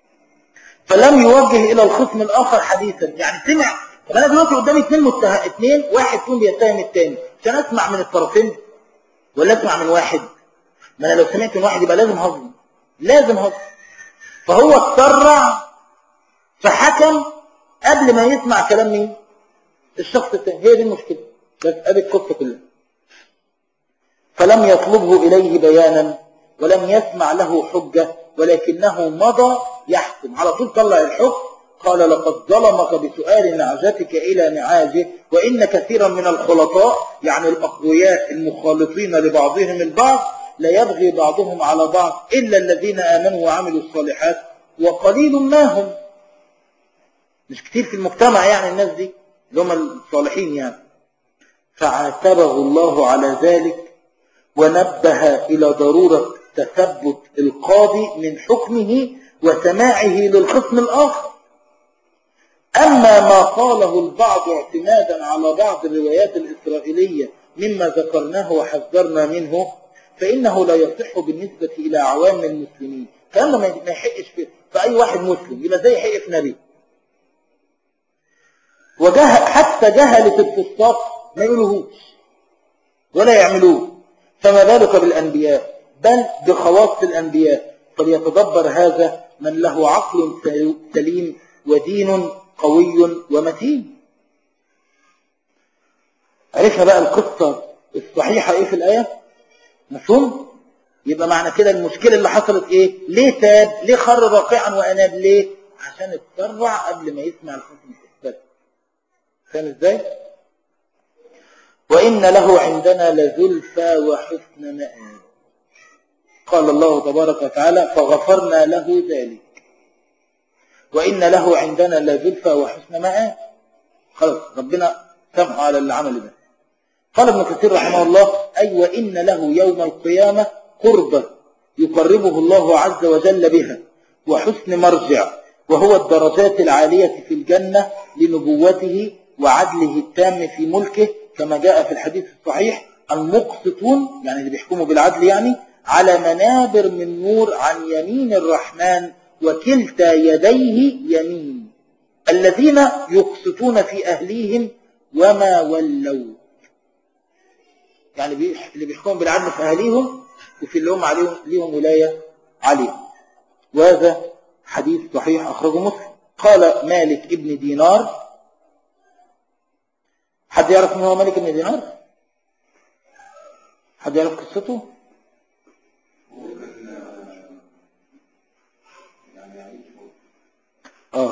فلم يوجه الى الخصم الاخر حديثا يعني سمع طب انا دلوقتي قدامي اثنين متهم اثنين واحد فيهم بيتهم الثاني عشان اسمع من الطرفين ولا اسمع من واحد ما انا لو سمعت من واحد يبقى لازم هظلم لازم هظلم فهو اتسرع فحكم قبل ما يسمع كلام مين الشخص الثاني هي دي المشكله بس ادي القصه كلها فلم يطلبه اليه بيانا ولم يسمع له حجه ولكنه مضى يحكم على طول طلع الحكم قال لقد ظلمك بسؤال نعجتك إلى نعاجه وإن كثيرا من الخلطاء يعني الأقوياء المخالطين لبعضهم البعض لا يبغي بعضهم على بعض إلا الذين آمنوا وعملوا الصالحات وقليل ما هم مش كتير في المجتمع يعني الناس دي اللي هم الصالحين يعني فعاتبه الله على ذلك ونبه إلى ضرورة تثبت القاضي من حكمه وسماعه للخصم الآخر أما ما قاله البعض اعتمادا على بعض الروايات الإسرائيلية مما ذكرناه وحذرنا منه فإنه لا يصح بالنسبة إلى عوام المسلمين كأنه ما يحقش في, في أي واحد مسلم يبقى زي يحق في نبي وجه حتى جهلة الفسطاط ما يقولوهوش ولا يعملوه فما بالك بالأنبياء بل بخواص الأنبياء فليتدبر هذا من له عقل سليم ودين قوي ومتين عرفنا بقى القصة الصحيحة ايه في الآية مفهوم يبقى معنى كده المشكلة اللي حصلت ايه ليه تاب ليه خر راقعا واناب ليه عشان اتسرع قبل ما يسمع الحكم بس فاهم ازاي وإن له عندنا لزلفى وحسن مآب قال الله تبارك وتعالى فغفرنا له ذلك وإن له عندنا لزلفى وحسن مآب خلاص ربنا سمح على اللي عمل ده قال ابن كثير رحمه الله أي وإن له يوم القيامة قربة يقربه الله عز وجل بها وحسن مرجع وهو الدرجات العالية في الجنة لنبوته وعدله التام في ملكه كما جاء في الحديث الصحيح المقسطون يعني اللي بيحكموا بالعدل يعني على منابر من نور عن يمين الرحمن وكلتا يديه يمين الذين يقسطون في أهليهم وما ولوا يعني بيح- اللي بيحكموا بالعدل في اهاليهم وفي اللي هم عليهم ليهم ولايه عليهم وهذا حديث صحيح اخرجه مسلم قال مالك ابن دينار حد يعرف من هو مالك ابن دينار حد يعرف قصته اه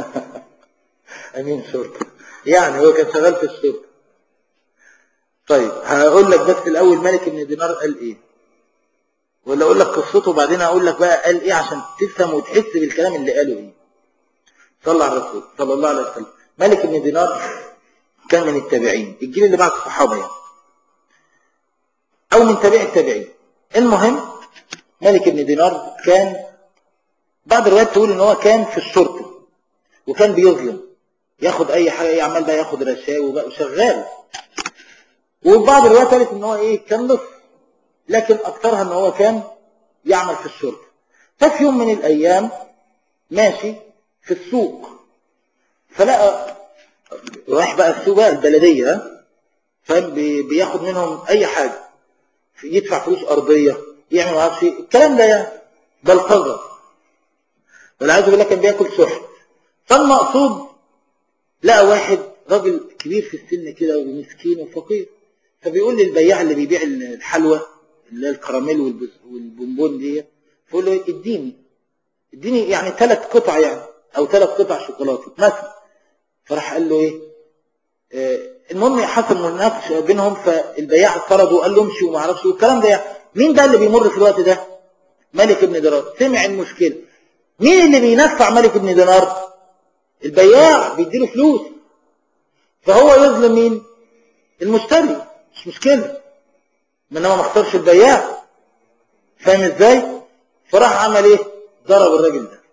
امين شرطه يعني هو كان شغال في الشرطه طيب هقول لك بس الاول مالك بن دينار قال ايه ولا اقول لك قصته وبعدين اقول لك بقى قال ايه عشان تفهم وتحس بالكلام اللي قاله ايه صلى على الرسول صلى الله عليه وسلم مالك بن دينار كان من التابعين الجيل اللي بعد الصحابه يعني او من تابع التابعين المهم مالك بن دينار كان بعض الروايات تقول ان هو كان في الشرطه وكان بيظلم ياخد اي حاجه اي عمال بقى ياخد رشاوي بقى وشغال وبعض الروايات قالت ان هو ايه كان نص لكن اكثرها ان هو كان يعمل في الشرطه ففي يوم من الايام ماشي في السوق فلقى رايح بقى السوق بقى البلديه ها؟ فاهم بي- بياخد منهم اي حاجه يدفع فلوس ارضيه يعمل ما اعرفش إيه. الكلام ده يعني بلطجه والعياذ بالله كان بياكل سحت فالمقصود لقى واحد راجل كبير في السن كده ومسكين وفقير فبيقول للبياع اللي بيبيع الحلوى اللي هي الكراميل والبس- والبونبون دي فيقول له اديني اديني يعني ثلاث قطع يعني او ثلاث قطع شوكولاته مثلا فراح قال له ايه آه، المهم حصل مناقشه بينهم فالبياع طرده وقال له امشي وما اعرفش والكلام ده يعني. مين ده اللي بيمر في الوقت ده ملك ابن دينار سمع المشكله مين اللي بينفع ملك ابن دينار البياع بيديله فلوس فهو يظلم مين المشتري مش مشكله انما ما اختارش البياع فاهم ازاي فراح عمل ايه ضرب الراجل ده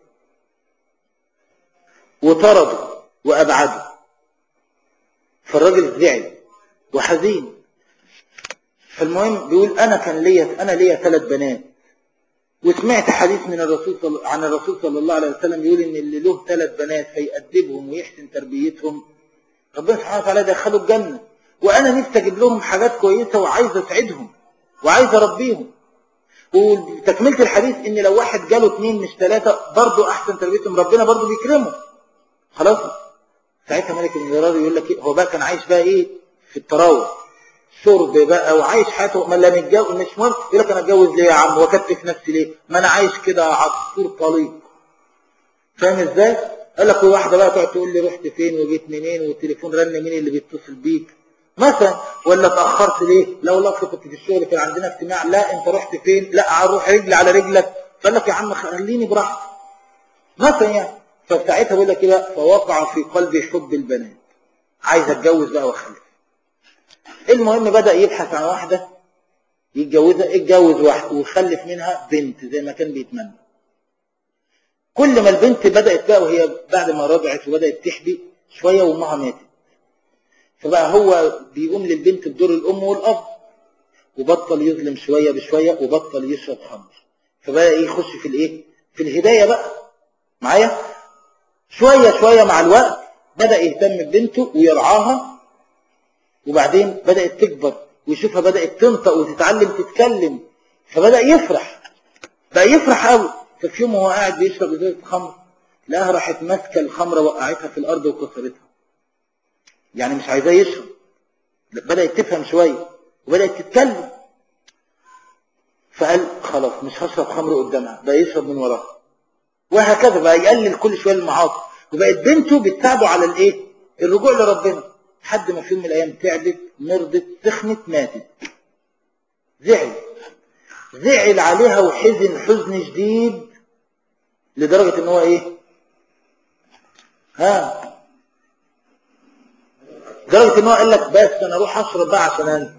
وطرده وابعده فالراجل زعل وحزين فالمهم بيقول انا كان ليا انا ليا ثلاث بنات وسمعت حديث من الرسول صل... عن الرسول صلى الله عليه وسلم بيقول ان اللي له ثلاث بنات فيأدبهم ويحسن تربيتهم ربنا سبحانه وتعالى دخلوا الجنة وانا نفسي اجيب لهم حاجات كويسة وعايز اسعدهم وعايز اربيهم وتكملة الحديث ان لو واحد جاله اثنين مش ثلاثة برضه احسن تربيتهم ربنا برضه بيكرمه خلاص ساعتها ملك النيرار يقول لك إيه؟ هو بقى كان عايش بقى ايه في التراوح شرب بقى وعايش حياته ما لا متجوز مش مهم يقول لك انا اتجوز ليه يا عم واكتف نفسي ليه ما انا عايش كده عصفور طليق فاهم ازاي قال لك واحده بقى تقعد تقول لي رحت فين وجيت منين والتليفون رن مين اللي بيتصل بيك مثلا ولا اتاخرت ليه لا والله أصل كنت في الشغل كان عندنا اجتماع لا انت رحت فين لا هروح رجلي على رجلك فقال لك يا عم خليني براحتي مثلا يعني فساعتها بيقول لك ايه بقى فوقع في قلبي حب البنات عايز اتجوز بقى واخلف المهم بدا يبحث عن واحده يتجوزها اتجوز واحده وخلف منها بنت زي ما كان بيتمنى كل ما البنت بدات بقى وهي بعد ما رضعت وبدات تحبي شويه وامها ماتت فبقى هو بيقوم للبنت بدور الام والاب وبطل يظلم شويه بشويه وبطل يشرب خمر فبدا إيه يخش في الايه في الهدايه بقى معايا شويه شويه مع الوقت بدا يهتم ببنته ويرعاها وبعدين بدات تكبر ويشوفها بدات تنطق وتتعلم تتكلم فبدا يفرح بقى يفرح قوي ففي يوم وهو قاعد بيشرب ازازه خمر لقاها راحت ماسكه الخمره وقعتها في الارض وكسرتها يعني مش عايزاه يشرب بدات تفهم شويه وبدات تتكلم فقال خلاص مش هشرب خمر قدامها بقى يشرب من وراها وهكذا بقى يقلل كل شويه المعاصي وبقت بنته بتساعده على الايه الرجوع لربنا لحد ما في يوم من الايام تعبت مرضت سخنت ماتت زعل زعل عليها وحزن حزن شديد لدرجه ان هو ايه ها لدرجه ان هو قال لك بس انا اروح اشرب بقى عشان انسى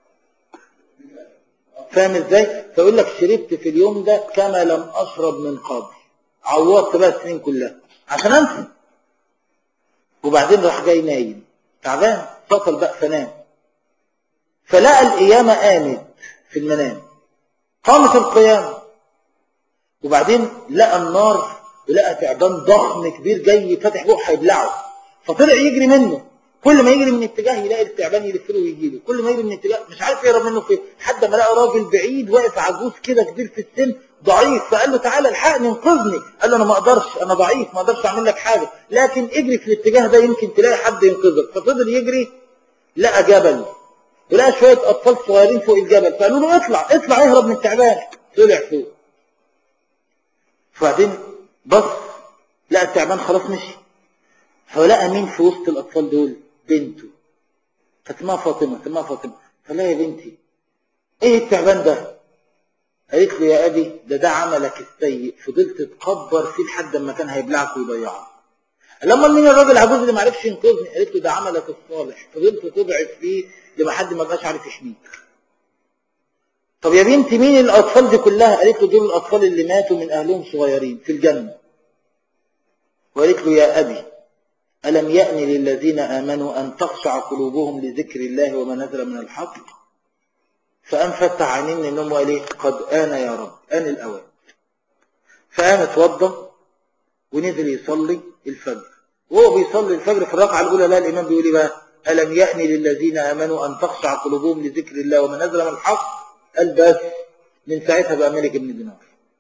فاهم ازاي فيقول لك شربت في اليوم ده كما لم اشرب من قبل عوضت بقى السنين كلها عشان انسى وبعدين راح جاي نايم تعبان فصل بقى فنام فلقى القيامة قامت في المنام قامت القيامة وبعدين لقى النار ولقى تعبان ضخم كبير جاي فاتح بقه هيبلعه فطلع يجري منه كل ما يجري من اتجاه يلاقي التعبان يلف له ويجي له كل ما يجري من اتجاه مش عارف يهرب منه فين حد ما لقى راجل بعيد واقف عجوز كده كبير في السن ضعيف فقال له تعالى الحقني انقذني قال له انا ما اقدرش انا ضعيف ما اقدرش اعمل لك حاجه لكن اجري في الاتجاه ده يمكن تلاقي حد ينقذك ففضل يجري لقى جبل ولقى شويه اطفال صغيرين فوق الجبل فقالوا له اطلع اطلع اهرب من التعبان طلع فوق فبعدين بص لقى التعبان خلاص مشي فلقى مين في وسط الاطفال دول بنته فاسمها فاطمه اسمها فاطمه فلا يا بنتي ايه التعبان ده قالت له يا ابي ده ده عملك السيء فضلت تكبر فيه لحد ما كان هيبلعك ويضيعك لما مين الراجل العجوز اللي ما عرفش ينقذني قالت له ده عملك الصالح فضلت تضعف فيه لما حد ما بقاش عارف يحميك طب يا بنتي مين الاطفال دي كلها قالت له دول الاطفال اللي ماتوا من اهلهم صغيرين في الجنه وقالت له يا ابي الم يأن للذين امنوا ان تخشع قلوبهم لذكر الله وما نزل من الحق فقام فتح عينين النوم وقال ايه قد آن يا رب آن الأوان فقام اتوضى ونزل يصلي الفجر وهو بيصلي الفجر في الركعة الأولى لا الإمام بيقول ايه بقى ألم يأن للذين آمنوا أن تخشع قلوبهم لذكر الله وما نزل من الحق قال بس من ساعتها بقى ملك بن دينار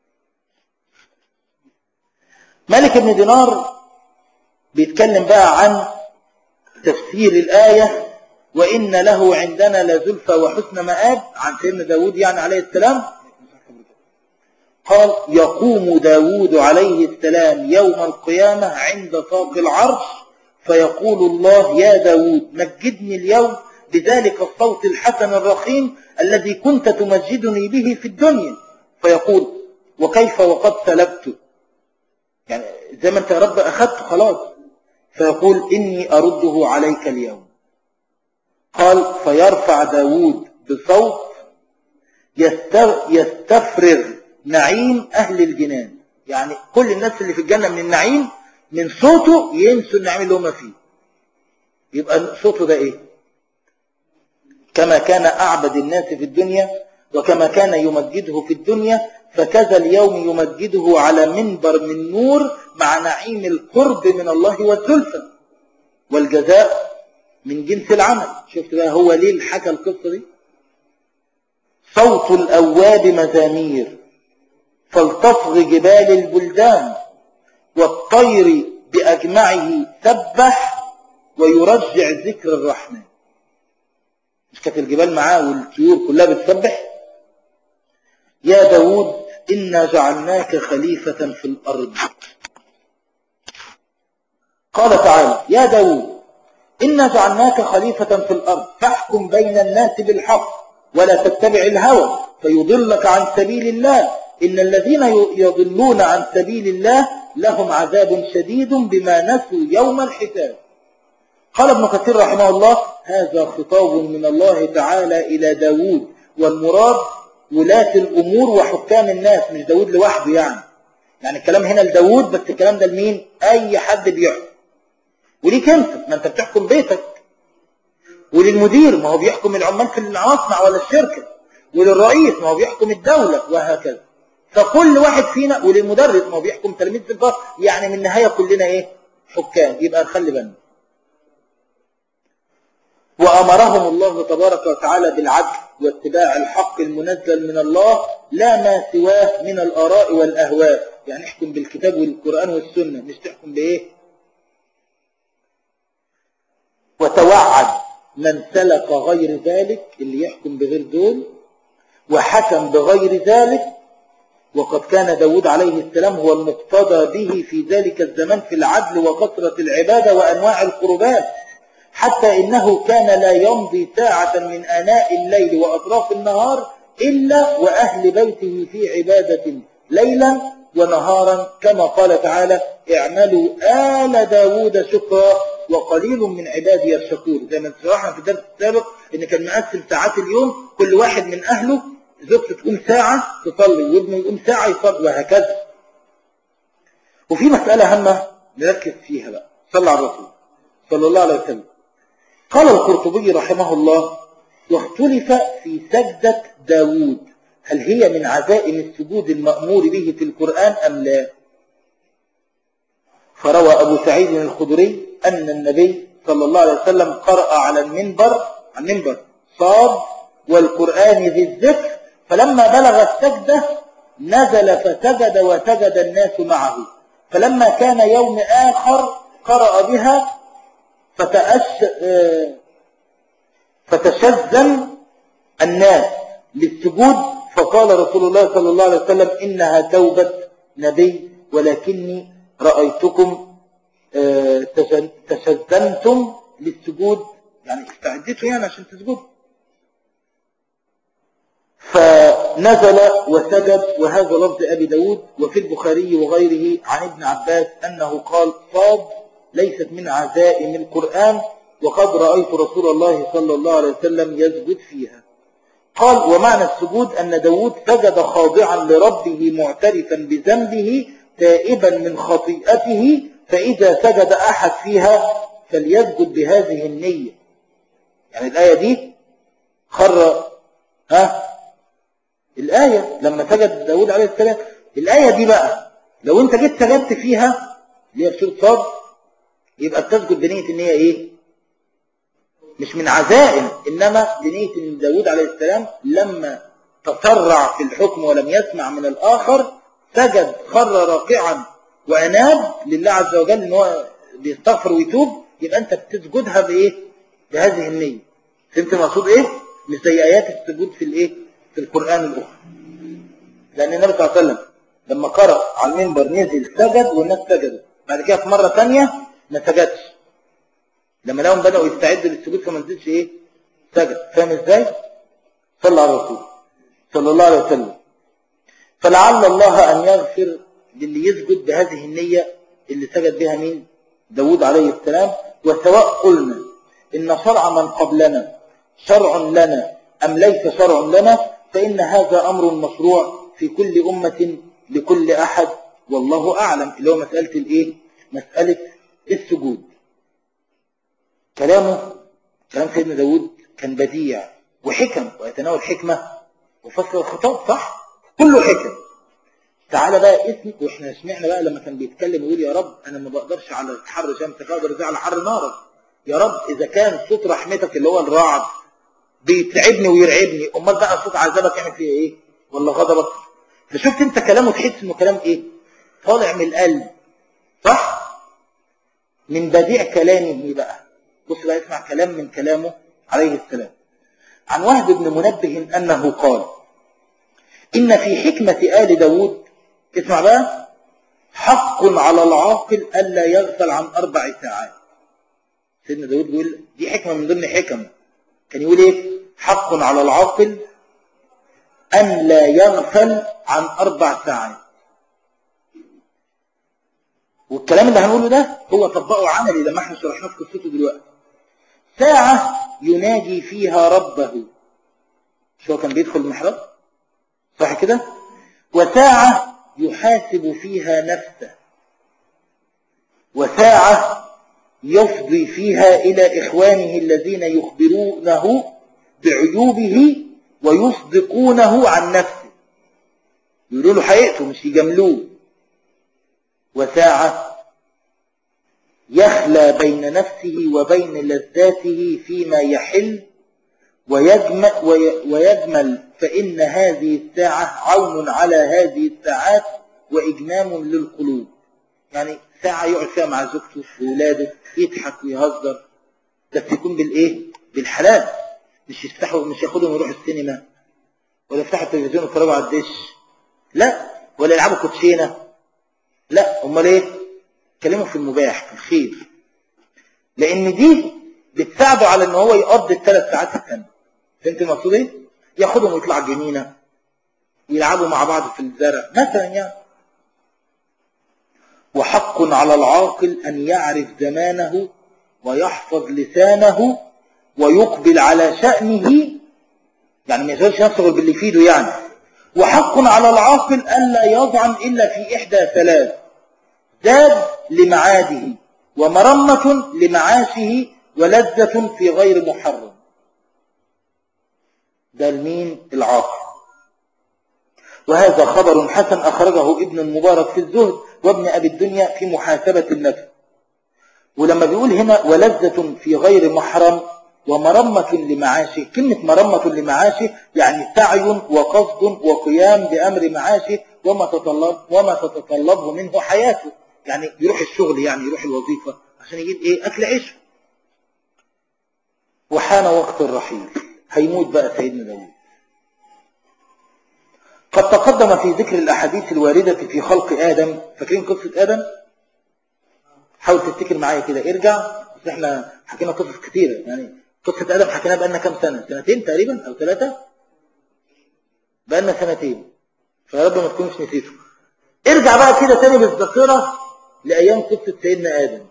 ملك بن دينار بيتكلم بقى عن تفسير الآية وإن له عندنا لزلفى وحسن مآب عن سيدنا داود يعني عليه السلام قال يقوم داود عليه السلام يوم القيامة عند ساق العرش فيقول الله يا داود مجدني اليوم بذلك الصوت الحسن الرخيم الذي كنت تمجدني به في الدنيا فيقول وكيف وقد سلبت يعني زي ما انت يا رب أخذت خلاص فيقول إني أرده عليك اليوم قال فيرفع داود بصوت يستفرغ نعيم أهل الجنان يعني كل الناس اللي في الجنة من النعيم من صوته ينسوا النعيم اللي هم فيه يبقى صوته ده ايه كما كان أعبد الناس في الدنيا وكما كان يمجده في الدنيا فكذا اليوم يمجده على منبر من نور مع نعيم القرب من الله والزلفى والجزاء من جنس العمل شفت بقى هو ليه حكى القصة دي صوت الأواب مزامير فلتصغ جبال البلدان والطير بأجمعه سبح ويرجع ذكر الرحمن مش كانت الجبال معاه والطيور كلها بتسبح يا داود إنا جعلناك خليفة في الأرض قال تعالى يا داود إنا جعلناك خليفة في الأرض فاحكم بين الناس بالحق ولا تتبع الهوى فيضلك عن سبيل الله إن الذين يضلون عن سبيل الله لهم عذاب شديد بما نسوا يوم الحساب قال ابن كثير رحمه الله هذا خطاب من الله تعالى إلى داود والمراد ولاة الأمور وحكام الناس مش داود لوحده يعني يعني الكلام هنا لداود بس الكلام ده لمين أي حد بيحكم وليك انت ما انت بتحكم بيتك وللمدير ما هو بيحكم العمال في المصنع ولا الشركة وللرئيس ما هو بيحكم الدولة وهكذا فكل واحد فينا وللمدرس ما هو بيحكم تلميذ في الفصل يعني من النهاية كلنا ايه حكام يبقى نخلي بالنا وأمرهم الله تبارك وتعالى بالعدل واتباع الحق المنزل من الله لا ما سواه من الآراء والأهواء يعني احكم بالكتاب والقرآن والسنة مش تحكم بإيه وتوعد من سلك غير ذلك اللي يحكم بغير دول وحكم بغير ذلك وقد كان داود عليه السلام هو المقتدى به في ذلك الزمان في العدل وكثرة العبادة وأنواع القربات حتى إنه كان لا يمضي ساعة من آناء الليل وأطراف النهار إلا وأهل بيته في عبادة ليلا ونهارا كما قال تعالى اعملوا آل داود شكرا وقليل من عبادي الشكور زي ما شرحنا في الدرس السابق ان كان مقسم ساعات اليوم كل واحد من اهله زوجته تقوم ساعة تصلي وابنه يقوم ساعة يصلي وهكذا وفي مسألة هامة نركز فيها بقى صلى على الرسول صلى الله عليه وسلم قال القرطبي رحمه الله واختلف في سجدة داود هل هي من عزائم السجود المأمور به في القرآن أم لا فروى أبو سعيد الخدري أن النبي صلى الله عليه وسلم قرأ على المنبر على المنبر صاد والقرآن ذي الذكر فلما بلغ السجدة نزل فسجد وسجد الناس معه فلما كان يوم آخر قرأ بها فتأش فتشزن الناس للسجود فقال رسول الله صلى الله عليه وسلم إنها توبة نبي ولكني رأيتكم تشزنتم للسجود يعني استعدتوا يعني عشان تسجدوا فنزل وسجد وهذا لفظ أبي داود وفي البخاري وغيره عن ابن عباس أنه قال صاد ليست من عزائم القرآن وقد رأيت رسول الله صلى الله عليه وسلم يسجد فيها قال ومعنى السجود أن داود سجد خاضعا لربه معترفا بذنبه تائبا من خطيئته فإذا سجد أحد فيها فليسجد بهذه النية يعني الآية دي خر ها الآية لما سجد داود عليه السلام الآية دي بقى لو انت جيت سجدت فيها اللي هي في سورة صاد يبقى بتسجد بنية ان هي ايه مش من عزائم انما بنية ان داود عليه السلام لما تسرع في الحكم ولم يسمع من الاخر سجد خر راكعا واناب لله عز وجل ان هو بيستغفر ويتوب يبقى انت بتسجدها بايه بهذه النية فهمت المقصود ايه مش زي ايات السجود في الايه في القرآن الاخرى لان النبي صلى الله عليه وسلم لما قرأ على المنبر نزل سجد والناس سجدوا بعد كده في مرة ثانيه ما سجدش لما لهم بدأوا يستعدوا للسجود فما نزلش ايه سجد فاهم ازاي صلى على الرسول صلى الله عليه وسلم فلعل الله ان يغفر للي يسجد بهذه النية اللي سجد بها مين داود عليه السلام وسواء قلنا ان شرع من قبلنا شرع لنا ام ليس شرع لنا فان هذا امر مشروع في كل امة لكل احد والله اعلم اللي هو مسألة الايه مسألة السجود كلامه كلام سيدنا داود كان بديع وحكم ويتناول حكمة وفصل الخطاب صح كله حكم تعالى بقى اسم واحنا سمعنا بقى لما كان بيتكلم يقول يا رب انا ما بقدرش على حر شمسك اقدر ازاي على حر نارك يا رب اذا كان صوت رحمتك اللي هو الرعد بيتعبني ويرعبني امال بقى صوت عذابك يعمل فيا ايه ولا غضبك فشفت انت كلامه تحس انه كلام ايه طالع من القلب صح من بديع كلامه بقى بص بقى اسمع كلام من كلامه عليه السلام عن وهب بن منبه أنه قال إن في حكمة آل داود اسمع بقى حق على العاقل ألا يغفل عن أربع ساعات سيدنا داود بيقول دي حكمة من ضمن حكم كان يقول إيه حق على العاقل أن لا يغفل عن أربع ساعات والكلام اللي هنقوله ده هو طبقه عملي لما احنا شرحناه في قصته دلوقتي ساعة يناجي فيها ربه شو كان بيدخل المحراب صح كده وساعة يحاسب فيها نفسه وساعة يفضي فيها إلى إخوانه الذين يخبرونه بعيوبه ويصدقونه عن نفسه يقولوا له حقيقته مش يجاملوه وساعة يخلى بين نفسه وبين لذاته فيما يحل ويجمل, ويجمل فإن هذه الساعة عون على هذه الساعات وإجمام للقلوب يعني ساعة يقعد فيها مع زوجته وولاده يضحك ويهزر بس يكون بالإيه؟ بالحلال مش يفتحوا مش ياخدهم يروحوا السينما ولا يفتحوا التلفزيون ويتفرجوا على الدش لا ولا يلعبوا كوتشينه لا امال ايه كلمه في المباح في الخير لان دي بتساعده على ان هو يقضي الثلاث ساعات الثانيه فهمت المقصود ايه ياخدهم ويطلع جنينه ويلعبوا مع بعض في الزرع مثلا يعني وحق على العاقل ان يعرف زمانه ويحفظ لسانه ويقبل على شأنه يعني ما يشغلش نفسه غير باللي يفيده يعني وحق على العاقل ألا يضعن إلا في إحدى ثلاث زاد لمعاده ومرمة لمعاشه ولذة في غير محرم ده المين العاقل وهذا خبر حسن أخرجه ابن المبارك في الزهد وابن أبي الدنيا في محاسبة النفس ولما بيقول هنا ولذة في غير محرم ومرمة لمعاشه كلمة مرمة لمعاشه يعني سعي وقصد وقيام بأمر معاشه وما تطلب وما تتطلبه منه حياته يعني يروح الشغل يعني يروح الوظيفة عشان يجيب ايه أكل عيشه وحان وقت الرحيل هيموت بقى سيدنا داود قد تقدم في ذكر الأحاديث الواردة في خلق آدم فاكرين قصة آدم حاول تفتكر معايا كده ارجع بس احنا حكينا قصص كتيرة يعني قصة آدم حكيناها بقالنا كام سنة سنتين تقريبا أو ثلاثة بقالنا سنتين فيا رب ما تكونش نسيته ارجع بقى كده تاني بالذاكرة لأيام قصة سيدنا آدم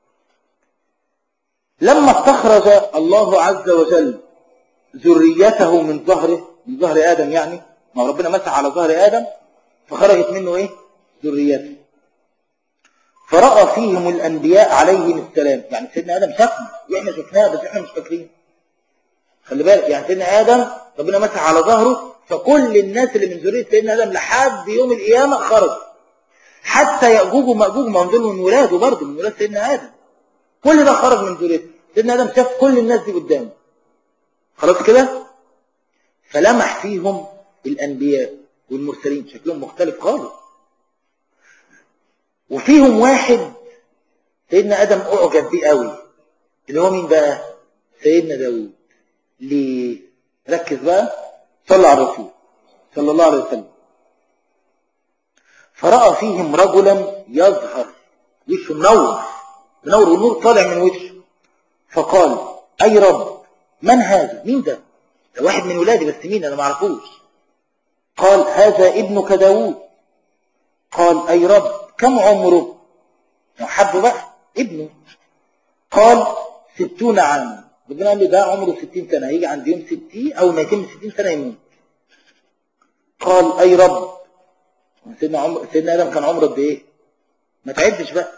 لما استخرج الله عز وجل ذريته من ظهره من ظهر آدم يعني ما هو ربنا مسح على ظهر آدم فخرجت منه ايه ذريته فرأى فيهم الأنبياء عليهم السلام يعني سيدنا آدم شافنا وإحنا شفناه بس إحنا مش فاكرين خلي بالك يعني سيدنا آدم ربنا مسح على ظهره فكل الناس اللي من ذرية سيدنا آدم لحد يوم القيامة خرج حتى يأجوج ومأجوج ما هم دول من ولاده برضه من ولاد سيدنا آدم كل ده خرج من ذريته سيدنا آدم شاف كل الناس دي قدامه خلاص كده فلمح فيهم الأنبياء والمرسلين شكلهم مختلف خالص وفيهم واحد سيدنا آدم أعجب بيه قوي اللي هو مين بقى سيدنا داود ليه ركز بقى صلى على الرسول صلى الله عليه وسلم فرأى فيهم رجلا يظهر وشه منور منور والنور طالع من وشه فقال أي رب من هذا مين ده ده واحد من ولادي بس مين أنا ما اعرفوش قال هذا ابنك داود قال أي رب كم عمره حب بقى ابنه قال ستون عاما ربنا قال له ده عمره ستين سنة هيجي عند يوم ستين أو ما يتم ستين سنة يموت قال أي رب سيدنا, عمر سيدنا آدم كان عمره قد إيه ما تعدش بقى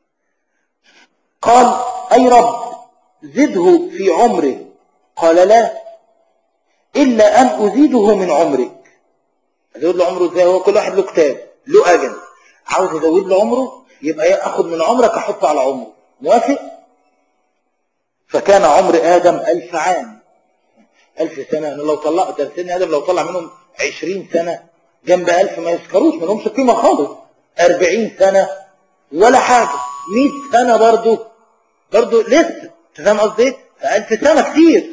قال أي رب زده في عمره قال لا إلا أن أزيده من عمرك أزود له عمره ازاي هو كل واحد له كتاب له أجل عاوز أزود له عمره يبقى أخذ من عمرك أحطه على عمره موافق فكان عمر آدم ألف عام ألف سنة أنا لو طلع ده سن آدم لو طلع منهم عشرين سنة جنب ألف ما يذكروش ما لهمش قيمة خالص أربعين سنة ولا حاجة مئة سنة برضو برضو لسه تفهم قصدي ايه؟ ألف سنة كتير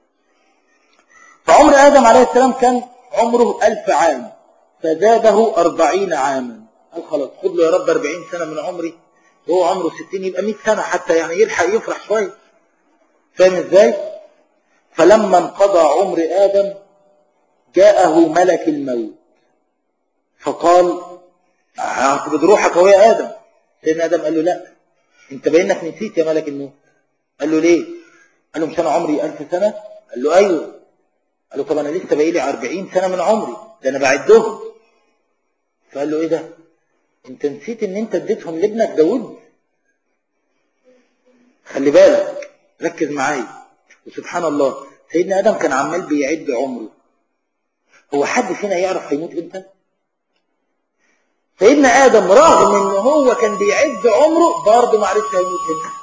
فعمر آدم عليه السلام كان عمره ألف عام فزاده أربعين عاما قال خلاص خد له يا رب أربعين سنة من عمري وهو عمره ستين يبقى مئة سنة حتى يعني يلحق يفرح شوية فاهم ازاي فلما انقضى عمر آدم جاءه ملك الموت فقال هاخد روحك هو يا آدم سيدنا آدم قال له لا انت بينك نسيت يا ملك الموت قال له ليه قال له مش انا عمري ألف سنة قال له ايوه قال له طب انا لسه باقي لي 40 سنة من عمري ده انا بعدهم فقال له ايه ده انت نسيت ان انت اديتهم لابنك داود خلي بالك ركز معايا وسبحان الله سيدنا ادم كان عمال بيعد عمره هو حد فينا يعرف هيموت امتى سيدنا ادم رغم ان هو كان بيعد عمره برضه ما عرفش هيموت امتى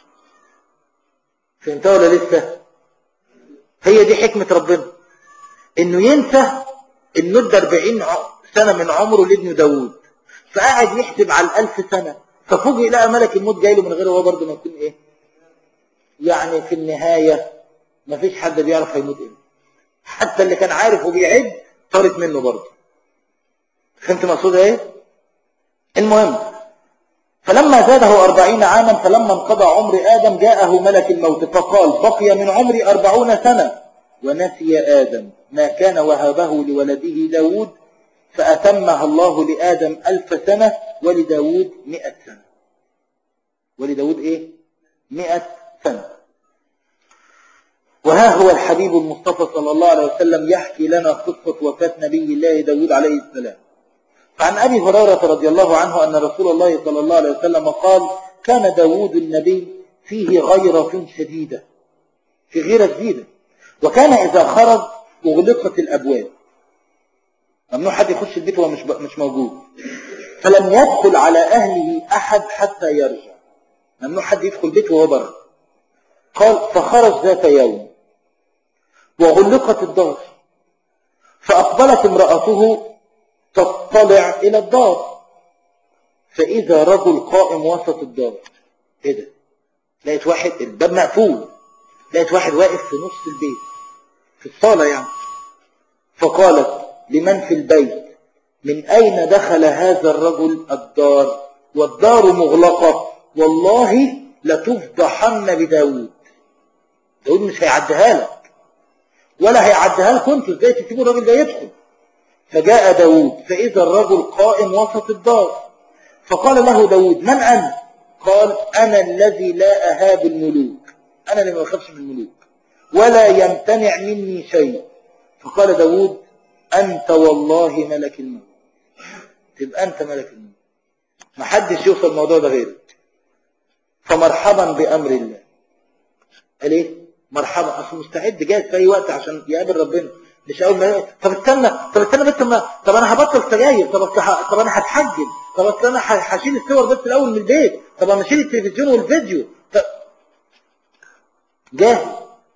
فهمتها ولا لسه هي دي حكمة ربنا انه ينسى انه ادى 40 سنة من عمره لابنه داوود فقعد يحسب على الألف سنة ففوجئ لقى ملك الموت جاي له من غيره هو برضه ما يكون ايه يعني في النهاية ما فيش حد بيعرف هيموت امتى حتى اللي كان عارف وبيعد طارت منه برضه فهمت مقصود ايه المهم فلما زاده أربعين عاما فلما انقضى عمر آدم جاءه ملك الموت فقال بقي من عمري أربعون سنة ونسي آدم ما كان وهبه لولده داود فأتمها الله لآدم ألف سنة ولداود مئة سنة ولداود إيه؟ مئة سنة وها هو الحبيب المصطفى صلى الله عليه وسلم يحكي لنا قصة وفاة نبي الله داود عليه السلام فعن أبي هريرة رضي الله عنه أن رسول الله صلى الله عليه وسلم قال كان داود النبي فيه غيرة شديدة في غيرة شديدة وكان إذا خرج أغلقت الأبواب ممنوع حد يخش البيت وهو مش مش موجود فلم يدخل على أهله أحد حتى يرجع ممنوع حد يدخل بيته وهو بره قال فخرج ذات يوم وغلقت الدار فأقبلت امرأته تطلع إلى الدار فإذا رجل قائم وسط الدار إيه ده لقيت واحد الباب مقفول لقيت واحد واقف في نص البيت في الصالة يعني فقالت لمن في البيت من أين دخل هذا الرجل الدار والدار مغلقة والله لتفضحن بداود داود مش هيعديها لك ولا هيعديها لكم انتوا ازاي تسيبوا الراجل ده يدخل فجاء داود فإذا الرجل قائم وسط الدار فقال له داود من أنت قال أنا الذي لا أهاب الملوك أنا اللي ما بخافش من الملوك ولا يمتنع مني شيء فقال داود أنت والله ملك الموت تبقى أنت ملك الموت ما حدش يوصل الموضوع ده غيرك فمرحبا بأمر الله قال ايه مرحبا اصل مستعد جاهز في اي وقت عشان يقابل ربنا مش اول ما يقول طب استنى طب استنى بس ما طب انا هبطل سجاير طب أصل- طب انا هتحجم طب اصل انا ه- هشيل الصور بس الاول من البيت طب انا اشيل التلفزيون والفيديو طب جاهز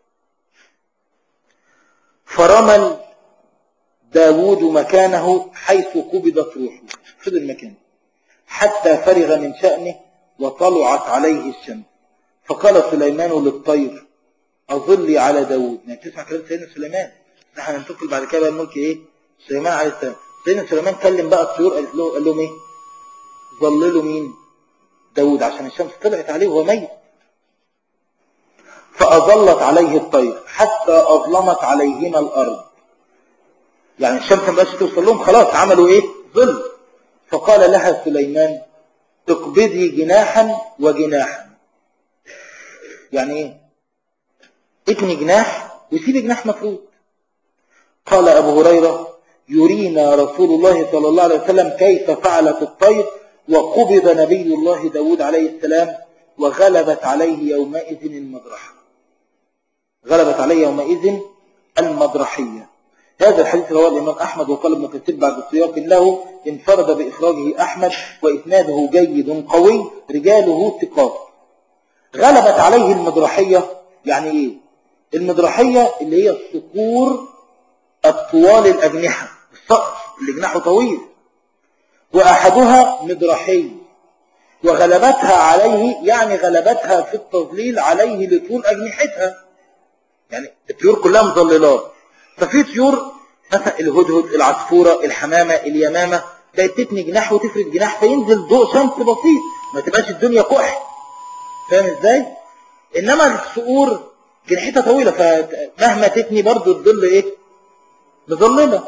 فرمل داوود مكانه حيث قبضت روحه فضل مكانه حتى فرغ من شأنه وطلعت عليه الشمس فقال سليمان للطير أظلي على داود يعني تسمع كلام سيدنا سليمان نحن ننتقل بعد كده بقى الملك ايه سليمان عليه السلام سيدنا سليمان كلم بقى الطيور قال له قال لهم ايه ظللوا مين داود عشان الشمس طلعت عليه وهو ميت فأظلت عليه الطير حتى أظلمت عليهما الأرض يعني الشمس ما بقاش توصل لهم خلاص عملوا ايه ظل فقال لها سليمان اقبضي جناحا وجناحا يعني ايه اتني جناح وسيبي جناح مفروض قال ابو هريره يرينا رسول الله صلى الله عليه وسلم كيف فعلت الطير وقبض نبي الله داود عليه السلام وغلبت عليه يومئذ المدرحه غلبت عليه يومئذ المدرحيه هذا الحديث رواه الإمام أحمد وقال ابن كثير بعد سياق له انفرد بإخراجه أحمد وإسناده جيد قوي رجاله ثقات غلبت عليه المدرحية يعني إيه؟ المدرحية اللي هي الصقور الطوال الأجنحة الصقر اللي جناحه طويل وأحدها مدرحي وغلبتها عليه يعني غلبتها في التظليل عليه لطول أجنحتها يعني الطيور كلها مظللات ففي طيور مثلا الهدهد العصفورة الحمامة اليمامة بقت تتني جناح وتفرد جناح فينزل ضوء شمس بسيط ما تبقاش الدنيا كحل فاهم ازاي انما الصقور جناحتها طويلة فمهما تتني برضو الظل ايه مظللة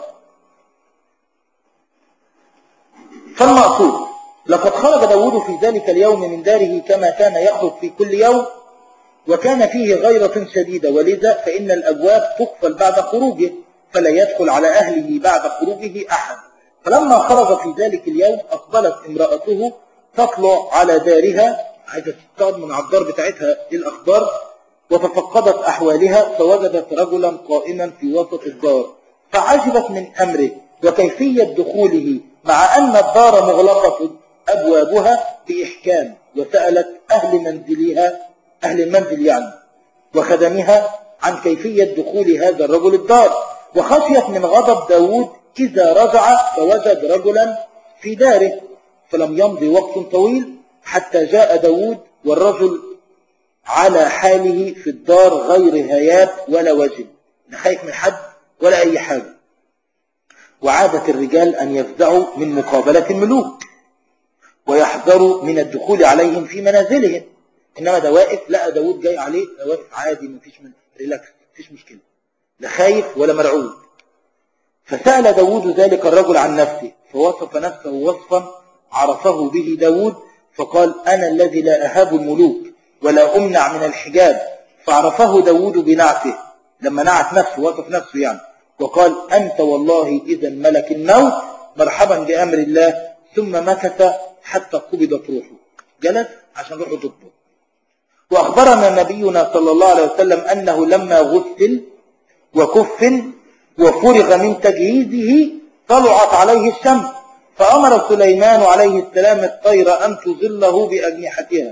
فالمقصود لقد خرج داود في ذلك اليوم من داره كما كان يخرج في كل يوم وكان فيه غيرة شديدة ولذا فإن الأبواب تقفل بعد خروجه فلا يدخل على أهله بعد خروجه أحد فلما خرج في ذلك اليوم أقبلت امرأته تطلع على دارها عايزة تستخدم على الدار بتاعتها الأخبار وتفقدت أحوالها فوجدت رجلا قائما في وسط الدار فعجبت من أمره وكيفية دخوله مع أن الدار مغلقة أبوابها بإحكام وسألت أهل منزلها أهل المنزل يعني وخدمها عن كيفية دخول هذا الرجل الدار وخشيت من غضب داود إذا رجع فوجد رجلا في داره فلم يمضي وقت طويل حتى جاء داود والرجل على حاله في الدار غير هياب ولا وجه لا خايف من حد ولا أي حاجة وعادة الرجال أن يفزعوا من مقابلة الملوك ويحذروا من الدخول عليهم في منازلهم إنما ده واقف لقى داود جاي عليه ده واقف عادي مفيش من ريلاكس مفيش مشكلة لا خايف ولا مرعوب فسأل داود ذلك الرجل عن نفسه فوصف نفسه وصفا عرفه به داود فقال أنا الذي لا أهاب الملوك ولا أمنع من الحجاب فعرفه داود بنعته لما نعت نفسه وصف نفسه يعني وقال أنت والله إذا ملك الموت مرحبا بأمر الله ثم مكث حتى قبضت روحه جلس عشان روحه تقبض وأخبرنا نبينا صلى الله عليه وسلم أنه لما غسل وكفن وفرغ من تجهيزه طلعت عليه الشمس فأمر سليمان عليه السلام الطير أن تظله بأجنحتها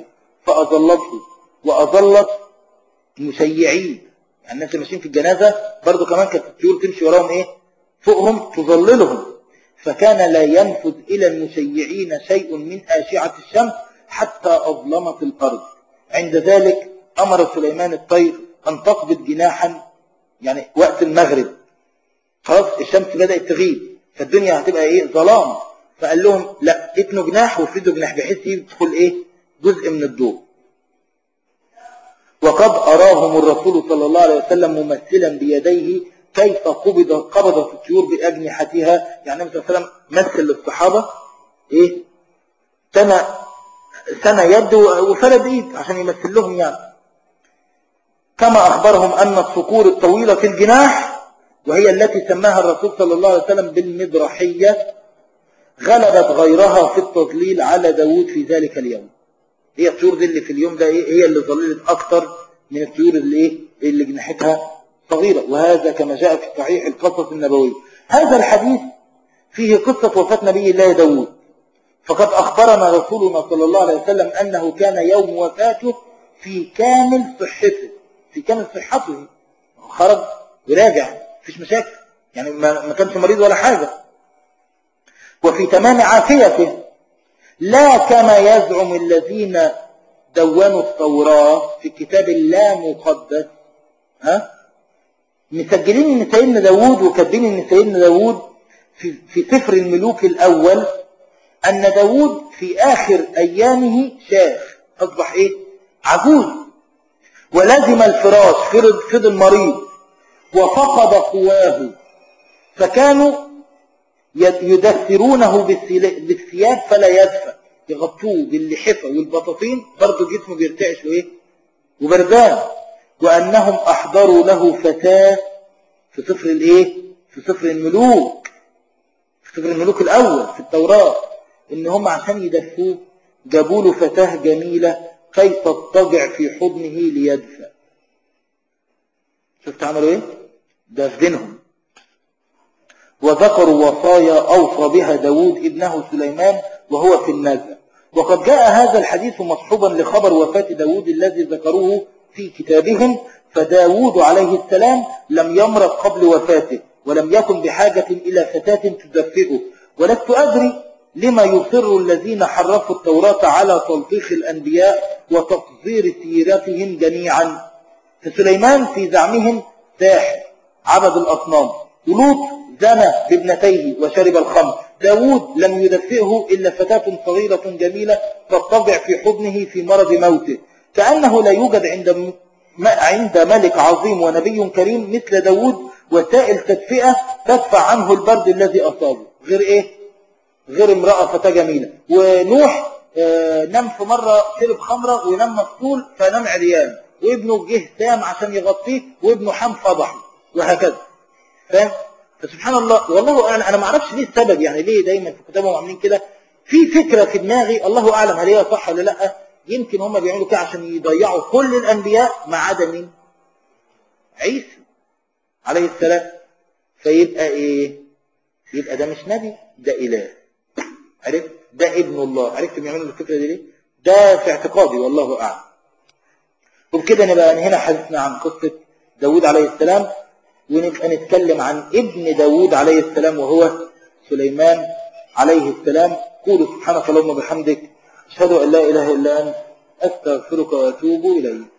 فأظلته وأظلت المشيعين يعني الناس اللي ماشيين في الجنازة برضو كمان كانت الطيور تمشي وراهم ايه فوقهم تظللهم فكان لا ينفذ إلى المشيعين شيء من آشعة الشمس حتى أظلمت الأرض عند ذلك أمر سليمان الطير أن تقبض جناحا يعني وقت المغرب خلاص الشمس بدأت تغيب فالدنيا هتبقى ايه ظلام فقال لهم لا اتنوا جناح وفردوا جناح بحيث يدخل ايه جزء من الضوء وقد أراهم الرسول صلى الله عليه وسلم ممثلا بيديه كيف قبض قبضت الطيور بأجنحتها يعني النبي صلى الله عليه وسلم مثل للصحابة ايه سنة سنة يد وفرد ايد عشان يمثل لهم يعني كما أخبرهم أن الصقور الطويلة في الجناح وهي التي سماها الرسول صلى الله عليه وسلم بالمدرحية غلبت غيرها في التضليل على داود في ذلك اليوم هي الطيور دي اللي في اليوم ده ايه هي اللي ظللت أكتر من الطيور اللي ايه اللي جناحتها صغيرة وهذا كما جاء في صحيح القصص النبوي هذا الحديث فيه قصة وفاة نبي الله داود فقد أخبرنا رسولنا صلى الله عليه وسلم أنه كان يوم وفاته في كامل صحته في كامل صحته خرج وراجع مفيش مشاكل يعني ما كانش مريض ولا حاجة وفي تمام عافيته لا كما يزعم الذين دونوا التوراة في كتاب لا مقدس ها مسجلين ان سيدنا داوود وكاتبين ان سيدنا داوود في, في سفر الملوك الاول ان داوود في اخر ايامه شاف اصبح ايه عجوز ولزم الفراش فضل, فضل مريض وفقد قواه فكانوا يدثرونه بالثياب فلا يدفى يغطوه باللحفة والبطاطين برضه جسمه بيرتعش وايه وبردان وأنهم أحضروا له فتاة في سفر الايه في سفر الملوك في سفر الملوك الأول في التوراة إن هم عشان يدفوه جابوا له فتاة جميلة كي تضطجع في حضنه ليدفى شفت عملوا ايه ده في دينهم وذكروا وصايا أوصى بها داود ابنه سليمان وهو في النزع وقد جاء هذا الحديث مصحوبا لخبر وفاة داود الذي ذكروه في كتابهم فداود عليه السلام لم يمرض قبل وفاته ولم يكن بحاجة إلى فتاة تدفئه ولست أدري لما يصر الذين حرفوا التوراة على تلطيخ الأنبياء وتقصير سيرتهم جميعا فسليمان في زعمهم ساحر عبد الأصنام ولوط زنى بابنتيه وشرب الخمر داود لم يدفئه إلا فتاة صغيرة جميلة تضطجع في حضنه في مرض موته كأنه لا يوجد عند عند ملك عظيم ونبي كريم مثل داود وسائل تدفئة تدفع عنه البرد الذي أصابه غير إيه؟ غير امرأة فتاة جميلة ونوح آه نام في مرة شرب خمرة ونام مسطول فنام عريان وابنه جه سام عشان يغطيه وابنه حام فضحه وهكذا فاهم؟ فسبحان الله والله أعلم أنا ما اعرفش ليه السبب يعني ليه دايما في كتابهم عاملين كده في فكرة في دماغي الله أعلم هل هي صح ولا لا يمكن هم بيعملوا كده عشان يضيعوا كل الأنبياء ما عدا مين عيسى عليه السلام فيبقى إيه يبقى ده مش نبي ده إله عرفت ده ابن الله عرفت بيعملوا الفكرة دي ليه ده في اعتقادي والله أعلم وبكده نبقى هنا حدثنا عن قصة داود عليه السلام ونبقى نتكلم عن ابن داود عليه السلام وهو سليمان عليه السلام قولوا سبحانك اللهم وبحمدك أشهد أن لا إله إلا أنت أستغفرك وأتوب إليك